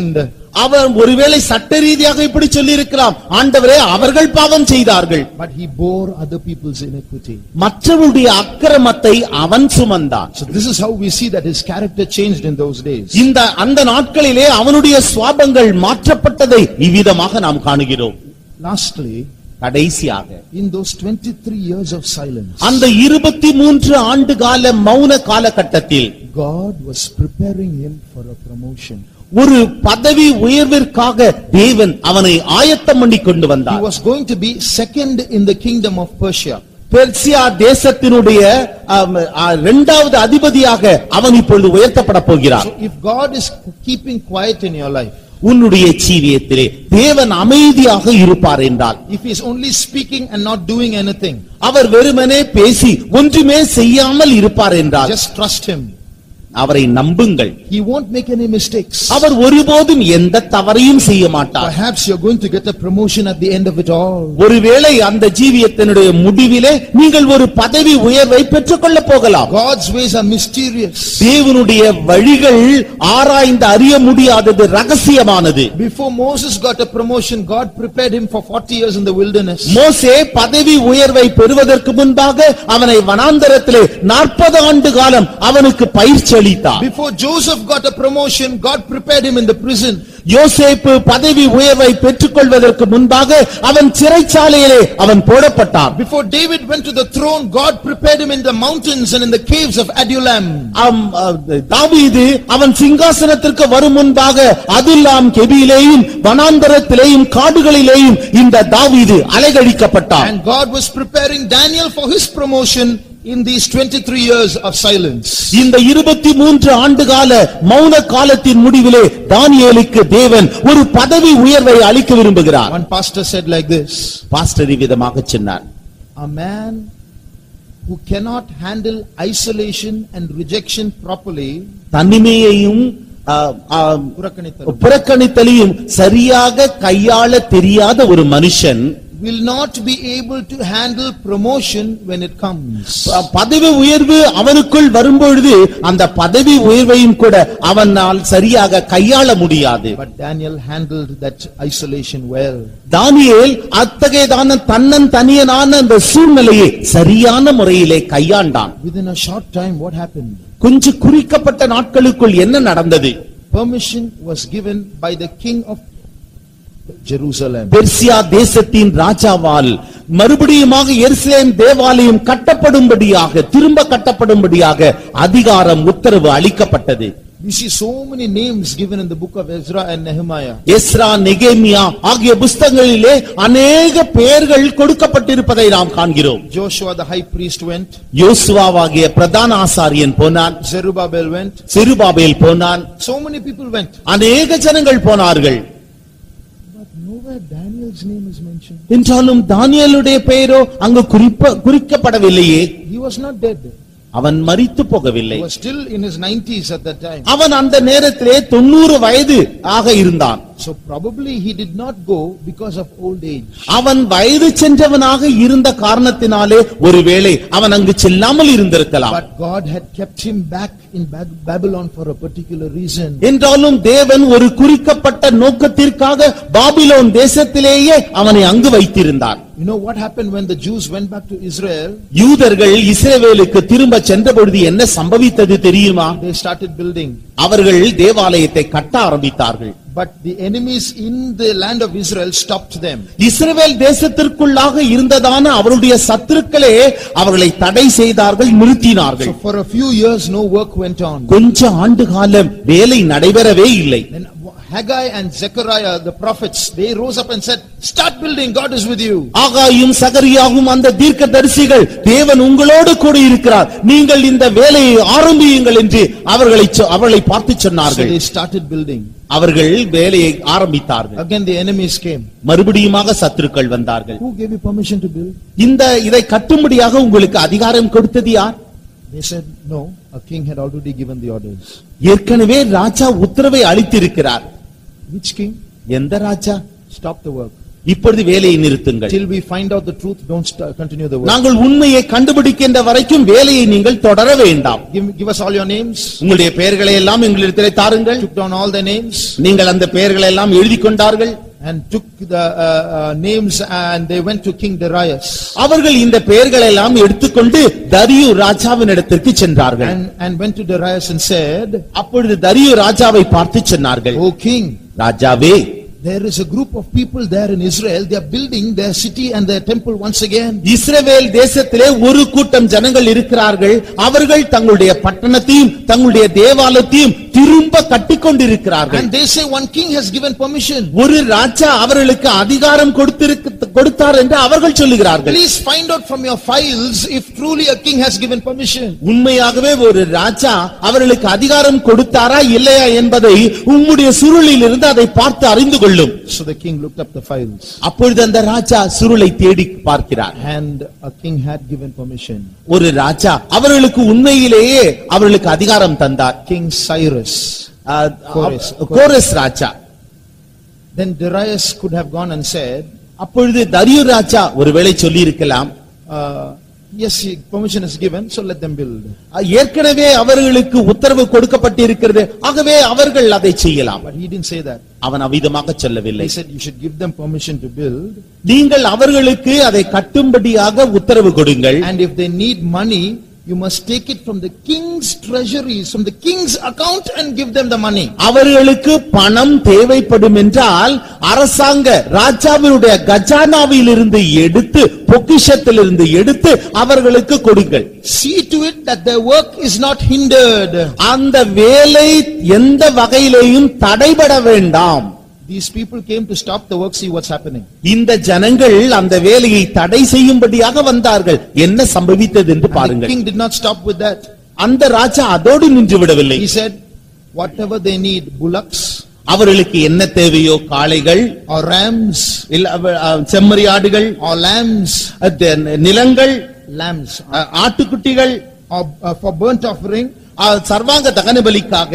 அவர் ஒருவேளை சட்ட ரீதியாக இப்படி சொல்லியிருக்கலாம் ஆண்டவரே அவர்கள் பாவம் செய்தார்கள் But he bore other people's iniquity. மற்றவருடைய அக்கிரமத்தை அவன் சுமந்தான் So this is how we see that his character changed in those days. இந்த அந்த நாட்களிலே அவனுடைய சுவாபங்கள் மாற்றப்பட்டதை இவ்விதமாக நாம் காணுகிறோம் Lastly, கடைசியாக in those 23 years of silence, அந்த இருபத்தி மூன்று ஆண்டு கால மௌன காலகட்டத்தில் God was preparing him for a promotion. ஒரு பதவி உயர்விற்காக தேவன் அவனை ஆயத்தம் பண்ணி கொண்டு He வந்தார் was going to be second in the kingdom of Persia. Persia தேசத்தினுடைய ஆம், ஆ, இரண்டாவது அதிபதியாக அவன் இப்பொழுது உயர்த்தப்பட போகிறார் So if God is keeping quiet in your life, உன்னுடைய ஜீவியத்திலே தேவன் அமைதியாக இருப்பார் என்றால் if he is only speaking and not doing anything, அவர் வெறுமனே பேசி ஒன்றுமே செய்யாமல் இருப்பார் என்றால் just trust him. அவரை நம்புங்கள் He won't make any mistakes. அவர் ஒருபோதும் எந்த தவறையும் செய்ய மாட்டார் Perhaps you're going to get a promotion at the end of it all. ஒருவேளை அந்த ஜீவியத்தினுடைய முடிவிலே நீங்கள் ஒரு பதவி உயர்வை பெற்றுக்கொள்ள போகலாம் God's ways are mysterious. தேவனுடைய வழிகள் ஆராய்ந்து அறிய முடியாதது ரகசியமானது Before Moses got a promotion, God prepared him for 40 years in the wilderness. மோசே பதவி உயர்வை பெறுவதற்கு முன்பாக அவனை வனாந்தரத்திலே நாற்பது ஆண்டு காலம் அவனுக்கு பயிற்சி அளித்தார் Before Joseph got a promotion, God prepared him in the prison. யோசேப்பு பதவி உயர்வை பெற்றுக்கொள்வதற்கு முன்பாக அவன் சிறைச்சாலையிலே அவன் போடப்பட்டான் Before David went to the throne, God prepared him in the mountains and in the caves of Adullam. அம், அ, தாவீது அவன் சிங்காசனத்திற்கு வரும் முன்பாக அதுல்லாம் கெபியிலேயும் வனாந்தரத்திலேயும் காடுகளிலேயும் இந்த தாவீது அலைகழிக்கப்பட்டான் And God was preparing Daniel for his promotion in these 23 years of silence. இந்த இருபத்தி மூன்று ஆண்டு கால மௌன காலத்தின் முடிவிலே தானியேலுக்கு தேவன் ஒரு பதவி உயர்வை அளிக்க விரும்புகிறார் One pastor said like this, pastor விதமாக சொன்னார் a man who cannot handle isolation and rejection properly தனிமையையும் ஆ, ஆ, புறக்கணித்தல் புறக்கணித்தலையும் சரியாக கையாள தெரியாத ஒரு மனுஷன் will not be able to handle promotion when it comes. ப- பதவி உயர்வு அவனுக்குள் வரும்பொழுது அந்த பதவி உயர்வையும் கூட அவனால் சரியாக கையாள முடியாது But Daniel handled that isolation well. தானியேல் அத்தகையதான தன்னன் தனியனான அந்த சூழ்நிலையை சரியான முறையிலே கையாண்டான் Within a short time, what happened? கொஞ்சம் குறிக்கப்பட்ட நாட்களுக்குள் என்ன நடந்தது Permission was given by the king of Jerusalem. Persia தேசத்தின் ராஜாவால் மறுபடியுமாக எருசலேம் தேவாலயம் கட்டப்படும்படியாக திரும்ப கட்டப்படும்படியாக அதிகாரம் உத்தரவு அளிக்கப்பட்டது We see so many names given in the book of Ezra and Nehemiah. Ezra நெகேமியா ஆகிய புஸ்தகங்களிலே அநேக பெயர்கள் கொடுக்கப்பட்டிருப்பதை நாம் காண்கிறோம் Joshua the high priest went, யோசுவாவாகிய பிரதான ஆசாரியன் போனான் Zerubbabel went, சிறுபாபேல் போனான் so many people went. அநேக ஜனங்கள் போனார்கள் But nowhere Daniel's name is mentioned. என்றாலும் தானியேலுடைய பெயரோ அங்கு குறிப்ப குறிக்கப்படவில்லையே He was not dead. அவன் மரித்து He போகவில்லை was still in his nineties at that time. அவன் அந்த நேரத்திலே தொண்ணூறு வயது ஆக இருந்தான் So probably he did not go because of old age. அவன் வயது சென்றவனாக இருந்த காரணத்தினாலே ஒருவேளை அவன் அங்கு செல்லாமல் இருந்திருக்கலாம் But God had kept him back in Bab- Babylon for a particular reason. என்றாலும் தேவன் ஒரு குறிக்கப்பட்ட நோக்கத்திற்காக பாபிலோன் தேசத்திலேயே அவனை அங்கு வைத்திருந்தார் You know what happened when the Jews went back to Israel? யூதர்கள் இஸ்ரவேலுக்கு திரும்ப சென்ற பொழுது என்ன சம்பவித்தது தெரியுமா They started building. அவர்கள் தேவாலயத்தை கட்ட ஆரம்பித்தார்கள் But the enemies in the land of Israel stopped them. இஸ்ரவேல் தேசத்திற்குள்ளாக இருந்ததான அவருடைய சத்துருக்களே அவர்களை தடை செய்தார்கள் நிறுத்தினார்கள் So for a few years, no work went on. கொஞ்ச ஆண்டு காலம் வேலை நடைபெறவே இல்லை Then Haggai and Zechariah, the prophets, they rose up and said, start building, God is with you. ஆகாயும் சகரியாகும் அந்த தீர்க்கதரிசிகள் தேவன் உங்களோடு கூட இருக்கிறார் நீங்கள் இந்த வேலையை ஆரம்பியுங்கள் என்று அவர்களை சொ- அவர்களை பார்த்து So சொன்னார்கள் they started building. அவர்கள் வேலையை ஆரம்பித்தார்கள் Again, the enemies came. மறுபடியுமாக சத்துருக்கள் வந்தார்கள் Who gave you permission to build? இந்த இதை கட்டும்படியாக உங்களுக்கு அதிகாரம் கொடுத்தது யார் They said, no, a king had already given the orders. ஏற்கனவே ராஜா உத்தரவை அளித்திருக்கிறார் Which king? எந்த ராஜா Stop the work. இப்பொழுது வேலையை நிறுத்துங்கள் Till we find out the truth, don't st- continue the work. நாங்கள் உண்மையை கண்டுபிடிக்கின்ற வரைக்கும் வேலையை நீங்கள் தொடர வேண்டாம் Give, give us all your names. உங்களுடைய பெயர்களை எல்லாம் எங்களிடத்திலே தாருங்கள் Took down all the names நீங்கள் அந்த பெயர்களை எல்லாம் எழுதி கொண்டார்கள் and took the uh, uh, names and they went to King Darius. அவர்கள் இந்த பெயர்களை எல்லாம் எடுத்துக்கொண்டு தரியு ராஜாவினிடத்திற்கு சென்றார்கள் And, and went to Darius and said, அப்பொழுது தரியு ராஜாவை பார்த்து சொன்னார்கள் O king, ராஜாவே there is a group of people there in Israel. They are building their city and their temple once again. இஸ்ரவேல் தேசத்திலே ஒரு கூட்டம் ஜனங்கள் இருக்கிறார்கள் அவர்கள் தங்களுடைய பட்டணத்தையும் தங்களுடைய தேவாலயத்தையும் திரும்ப கட்டிக்கொண்டிருக்கிறார்கள் And they say one king has given permission. ஒரு ராஜா அவர்களுக்கு அதிகாரம் கொடுத்திருக்க கொடுத்தார் என்று அவர்கள் சொல்லுகிறார்கள் Please find out from your files if truly a king has given permission. உண்மையாகவே ஒரு ராஜா அவர்களுக்கு அதிகாரம் கொடுத்தாரா இல்லையா என்பதை உம்முடைய சுருளில் இருந்து அதை பார்த்து அறிந்து கொள்ளும் So the king looked up the files அப்பொழுது அந்த ராஜா சுருளை தேடி பார்க்கிறார் and a king had given permission. ஒரு ராஜா அவர்களுக்கு உண்மையிலேயே அவர்களுக்கு அதிகாரம் தந்தார் King Cyrus. அஹ், கோரேஸ். கோரஸ் ராஜா Then Darius could have gone and said, அப்பொழுது தரியு ராஜா ஒருவேளை சொல்லி இருக்கலாம் uh, yes, he- permission is given, so let them build. ஏற்கனவே அவர்களுக்கு உத்தரவு கொடுக்கப்பட்டிருக்கிறது ஆகவே அவர்கள் அதை செய்யலாம் But he didn't say that. அவன் அவ்விதமாக சொல்லவில்லை He said you should give them permission to build நீங்கள் அவர்களுக்கு அதை கட்டும்படியாக உத்தரவு கொடுங்கள் and if they need money, you must take it from the king's treasuries, from the king's account and give them the money. அவர்களுக்கு பணம் தேவைப்படும் என்றால் அரசாங்க ராஜாவினுடைய கஜானாவிலிருந்து எடுத்து பொக்கிஷத்திலிருந்து எடுத்து அவர்களுக்கு கொடுங்கள் See to it that their work is not hindered. அந்த வேலை எந்த வகையிலேயும் தடைபட வேண்டாம் These people came to stop the work, see what's happening. இந்த ஜனங்கள் அந்த வேலையை தடை செய்யும்படியாக வந்தார்கள் என்ன சம்பவித்தது என்று And the பாருங்கள் king did not stop with that. அந்த ராஜா அதோடு நின்று விடவில்லை He said, whatever they need, bullocks அவர்களுக்கு என்ன தேவையோ காளைகள் or rams இல்ல அவ- அஹ், செம்மறியாடுகள் or lambs, அஹ், தெ- நிலங்கள் lambs, ah, ஆட்டுக்குட்டிகள் or uh, for burnt offering. அஹ், சர்வாங்க தகன பலிக்காக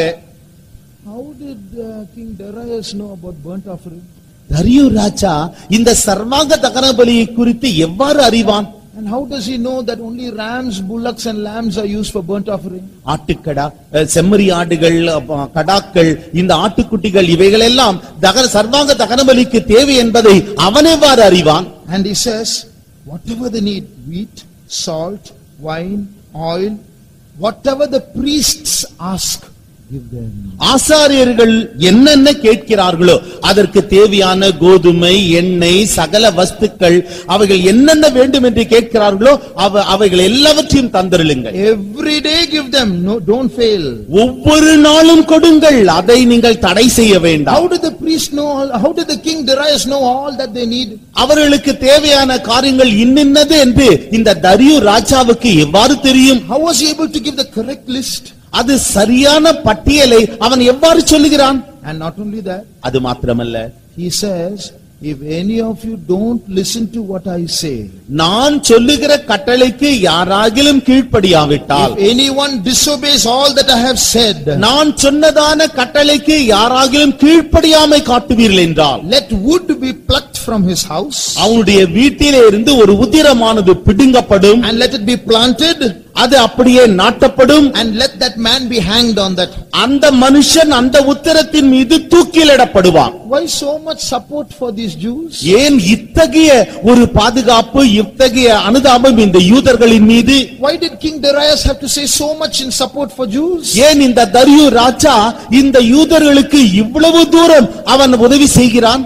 How did uh, King Darius know about burnt offering? தரியு ராஜா இந்த சர்வாங்க தகன பலியை குறித்து எவ்வாறு அறிவான் And how does he know that only rams, bullocks and lambs are used for burnt offering? ஆட்டுக்கடா அஹ், செம்மறி ஆடுகள் அப்ப, கடாக்கள் இந்த ஆட்டுக்குட்டிகள் இவைகளெல்லாம் தகன சர்வாங்க தகன பலிக்கு தேவை என்பதை அவன் எவ்வாறு அறிவான் And he says, whatever they need, wheat, salt, wine, oil, whatever the priests ask, give them. ஆசாரியர்கள் என்னென்ன கேட்கிறார்களோ அதற்கு தேவையான கோதுமை எண்ணெய் சகல வஸ்துக்கள் அவைகள் என்னென்ன வேண்டும் என்று கேட்கிறார்களோ அவ அவைகள் எல்லாவற்றையும் தந்திருளுங்கள் Every day give them, no, don't fail. ஒவ்வொரு நாளும் கொடுங்கள் அதை நீங்கள் தடை செய்ய How வேண்டாம் did the priest know, all- how did the king Darius know all that they need? அவர்களுக்கு தேவையான காரியங்கள் இன்னின்னது என்று இந்த தரியு ராஜாவுக்கு எவ்வாறு தெரியும் How was he able to give the correct list? அது சரியான பட்டியலை அவன் எவ்வாறு சொல்லுகிறான் And not only that, அது மாத்திரமல்ல he says, if any of you don't listen to what I say, நான் சொல்லுகிற கட்டளைக்கு யாராகிலும் கீழ்ப்படியாவிட்டால் if anyone disobeys all that I have said, நான் சொன்னதான கட்டளைக்கு யாராகிலும் கீழ்ப்படியாமை காட்டுவீர்கள் என்றால் let wood be plucked from his house அவனுடைய வீட்டிலே இருந்து ஒரு உதிரமானது பிடுங்கப்படும் and let it be planted அது அப்படியே நாட்டப்படும் and let that man be hanged on that. அந்த மனுஷன் அந்த உத்திரத்தின் மீது தூக்கிலிடப்படுவான் Why so much support for these Jews? ஏன் இத்தகைய ஒரு பாதுகாப்பு இத்தகைய அனுதாபம் இந்த யூதர்களின் மீது Why did King Darius have to say so much in support for Jews? ஏன் இந்த தரியு ராஜா இந்த யூதர்களுக்கு இவ்வளவு தூரம் அவன் உதவி செய்கிறான்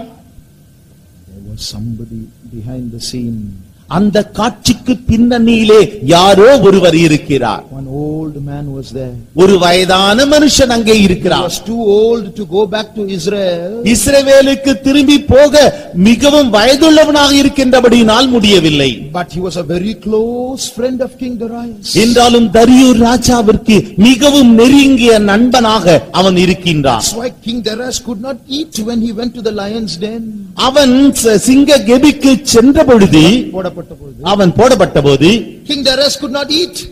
There was somebody behind the scene. அந்த காட்சிக்கு பின்னணியிலே யாரோ ஒருவர் இருக்கிறார் One old man was there. ஒரு வயதான மனுஷன் அங்கே He இருக்கிறார் was too old to go back to Israel. இஸ்ரவேலுக்கு திரும்பி போக மிகவும் வயதுள்ளவனாக இருக்கின்றபடியினால் முடியவில்லை But he was a very close friend of King Darius. என்றாலும் தரியூர் ராஜாவிற்கு மிகவும் நெருங்கிய நண்பனாக அவன் இருக்கின்றான் That's why King Darius could not eat when he went to the lion's den. அவன் ச- சிங்க கெபிக்கு சென்ற பொழுது போடப்பட்ட பொழுது. அவன் போடப்பட்ட போது King Darius could not eat.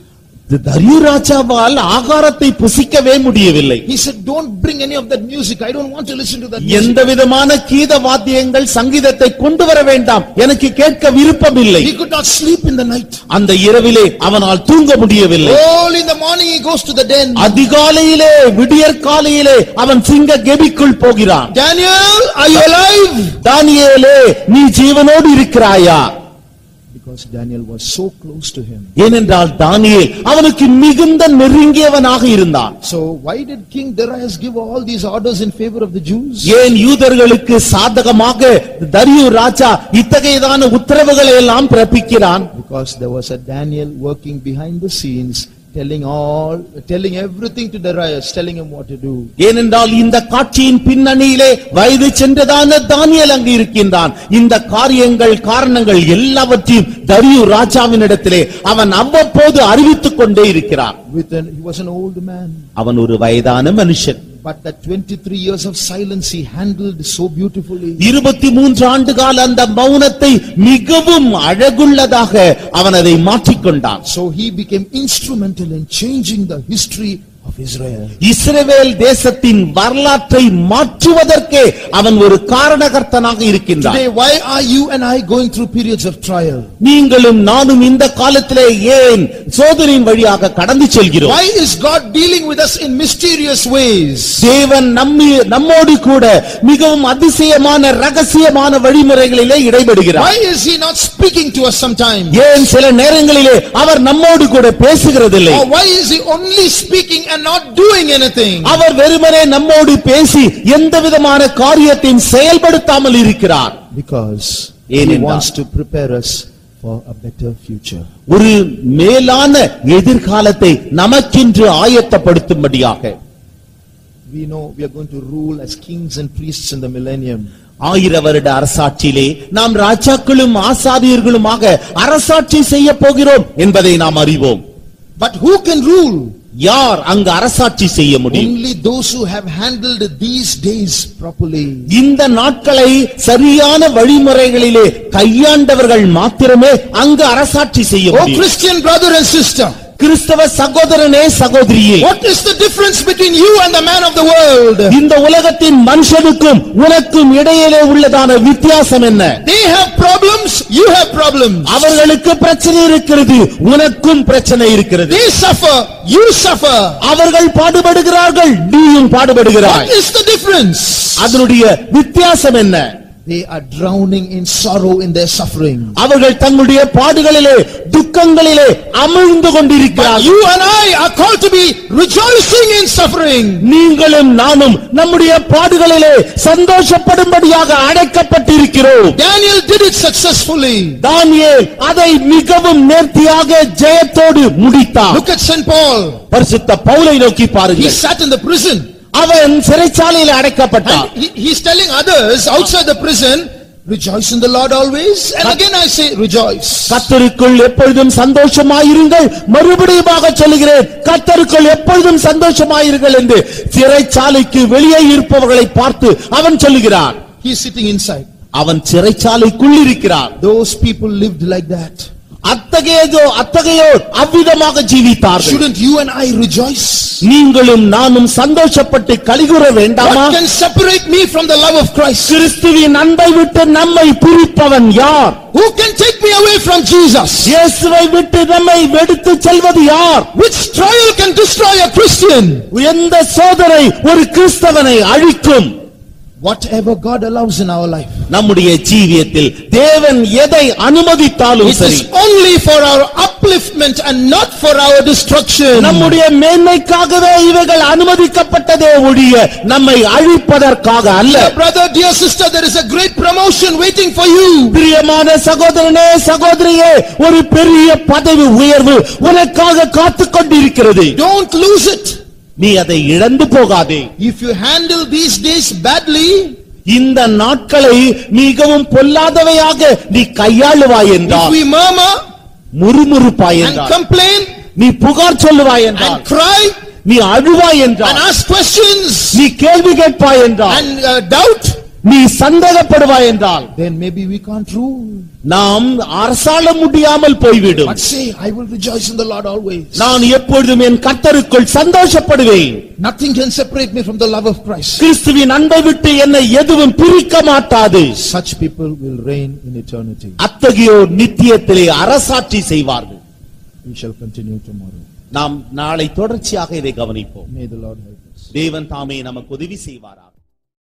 தரியு ராஜாவால் ஆகாரத்தை புசிக்கவே முடியவில்லை He said, don't bring any of that music. I don't want to listen to that music. எந்த விதமான கீத வாத்தியங்கள் சங்கீதத்தை கொண்டு வர வேண்டாம் எனக்கு கேட்க விருப்பமில்லை He could not sleep in the night. அந்த இரவிலே அவனால் தூங்க முடியவில்லை Early in the morning he goes to the den. அதிகாலையிலே விடியற் காலையிலே அவன் சிங்க கெபிக்குள் போகிறான் Daniel, are you alive? தானியேலே நீ ஜீவனோடு இருக்கிறாயா Because Daniel was so close to him. ஏனென்றால் தானியேல் அவனுக்கு மிகுந்த நெருங்கியவனாக இருந்தான் So why did King Darius give all these orders in favor of the Jews? ஏன் யூதர்களுக்கு சாதகமாக தரியு ராஜா இத்தகையதான உத்தரவுகளை எல்லாம் பிறப்பிக்கிறான் Because there was a Daniel working behind the scenes, telling all, telling everything to Darius, telling him what to do. ஏனென்றால் இந்த காட்சியின் பின்னணியிலே வயது சென்றதான தானியல் அங்கு இருக்கின்றான் இந்த காரியங்கள் காரணங்கள் எல்லாவற்றையும் தரியு ராஜாவினிடத்திலே அவன் அவ்வப்போது அறிவித்துக் கொண்டே இருக்கிறான் With an, he was an old man, அவன் ஒரு வயதான மனுஷன் but that 23 years of silence he handled so beautifully. இருபத்தி மூன்று ஆண்டு கால அந்த மௌனத்தை மிகவும் அழகுள்ளதாக அவன் அதை மாற்றிக்கொண்டான் So he became instrumental in changing the history of Israel. இஸ்ரவேல் தேசத்தின் வரலாற்றை மாற்றுவதற்கே அவன் ஒரு காரணகர்த்தனாக இருக்கின்றான் Today, why are you and I going through periods of trial? நீங்களும் நானும் இந்த காலத்திலே ஏன் சோதனையின் வழியாக கடந்து செல்கிறோம் Why is God dealing with us in mysterious ways? தேவன் நம்மி நம்மோடு கூட மிகவும் அதிசயமான ரகசியமான வழிமுறைகளிலே இடைபடுகிறார் Why is he not speaking to us sometimes? ஏன் சில நேரங்களிலே அவர் நம்மோடு கூட பேசுகிறதில்லை Or why is he only speaking and not doing anything? அவர் வெறுமனே நம்மோடு பேசி எந்த விதமான காரியத்தையும் செயல்படுத்தாமல் இருக்கிறார் Because he ஏனென்றால் wants to prepare us for a better future. ஒரு மேலான எதிர்காலத்தை நமக்கென்று ஆயத்தப்படுத்தும்படியாக We know we are going to rule as kings and priests in the millennium. ஆயிர வருட அரசாட்சியிலே நாம் ராஜாக்களும் ஆசாரியர்களுமாக அரசாட்சி செய்ய போகிறோம் என்பதை நாம் அறிவோம் But who can rule? யார் அங்கு அரசாட்சி செய்ய முடியும் Only those who have handled these days properly. இந்த நாட்களை சரியான வழிமுறைகளிலே கையாண்டவர்கள் மாத்திரமே அங்கு அரசாட்சி செய்ய Oh முடியும் Christian brother and sister, கிறிஸ்தவ சகோதரனே சகோதரியே what is the difference between you and the man of the world? இந்த உலகத்தின் மனுஷனுக்கும் உனக்கும் இடையிலே உள்ளதான வித்தியாசம் என்ன They have problems, you have problems. அவர்களுக்கு பிரச்சனை இருக்கிறது உனக்கும் பிரச்சனை இருக்கிறது They suffer, you suffer. அவர்கள் பாடுபடுகிறார்கள் நீயும் பாடுபடுகிறாய் What is the difference? அதனுடைய வித்தியாசம் என்ன They are drowning in sorrow in their suffering. அவர்கள் தங்களுடைய பாடுகளிலே துக்கங்களிலே அமிழ்ந்து But கொண்டிருக்கிறார்கள் you and I are called to be rejoicing in suffering. நீங்களும் நானும் நம்முடைய பாடுகளிலே சந்தோஷப்படும்படியாக அடைக்கப்பட்டிருக்கிறோம் Daniel did it successfully. தானியேல் அதை மிகவும் நேர்த்தியாக ஜெயத்தோடு முடித்தார் Look at St. Paul. பரிசுத்த பவுலை நோக்கி He பாருங்கள் sat in the prison. அவன் சிறைச்சாலையில் அடைக்கப்பட்டான் And he, he's telling others outside the prison, rejoice in the Lord always. And again I say, rejoice. கத்தருக்குள் எப்பொழுதும் சந்தோஷமாயிருங்கள் மறுபடியுமாக சொல்லுகிறேன் கத்தருக்குள் எப்பொழுதும் சந்தோஷமாயிருங்கள் என்று சிறைச்சாலைக்கு வெளியே இருப்பவர்களை பார்த்து அவன் சொல்லுகிறான் He's sitting inside. அவன் சிறைச்சாலைக்குள் இருக்கிறான் Those people lived like that. அத்தகையதோ அத்தகையோர் அவ்விதமாக ஜீவித்தார்கள் Shouldn't you and I rejoice? நீங்களும் நானும் சந்தோஷப்பட்டு கலிகுற வேண்டாமா What can separate me from the love of Christ? கிறிஸ்துவின் அன்பை விட்டு நம்மை பிரிப்பவன் யார் Who can take me away from Jesus? இயேசுவை விட்டு நம்மை வெடுத்து செல்வது யார் Which trial can destroy a Christian? எந்த சோதனை ஒரு கிறிஸ்தவனை அழிக்கும் Whatever God allows in our life. நம்முடைய ஜீவியத்தில் தேவன் எதை அனுமதித்தாலும் It சரி is only for our upliftment and not for our destruction. நம்முடைய மேன்மைக்காகவே இவைகள் அனுமதிக்கப்பட்டதே ஒழிய நம்மை அழிப்பதற்காக அல்ல Dear brother, dear sister, there is a great promotion waiting for you. பிரியமான சகோதரனே சகோதரியே ஒரு பெரிய பதவி உயர்வு உனக்காக காத்துக் கொண்டிருக்கிறது Don't lose it. நீ அதை இழந்து போகாதே If you handle these days badly, இந்த நாட்களை மிகவும் பொல்லாதவையாக நீ கையாளுவாய் if என்றால் we murmur முறுமுறுப்பாய் and என்றால் complain நீ புகார் சொல்லுவாய் என்றால் and cry நீ அழுவாய் and என்றால் ask questions நீ கேள்வி கேட்பாய் என்றால் and uh, doubt, நீ சந்தேகப்படுவாய் என்றால் then maybe we can't rule. நாம் அரசாள முடியாமல் போய்விடும் But say, I will rejoice in the Lord always. நான் எப்பொழுதும் என் கர்த்தருக்குள் சந்தோஷப்படுவேன் Nothing can separate me from the love of Christ. கிறிஸ்துவின் அன்பை விட்டு என்னை எதுவும் பிரிக்க மாட்டாது Such people will reign in eternity. அத்தகையோர் நித்தியத்திலே அரசாட்சி செய்வார்கள் We shall continue tomorrow. நாம் நாளை தொடர்ச்சியாக இதை கவனிப்போம் May the Lord help us. தேவன் தாமே நமக்கு உதவி செய்வாரா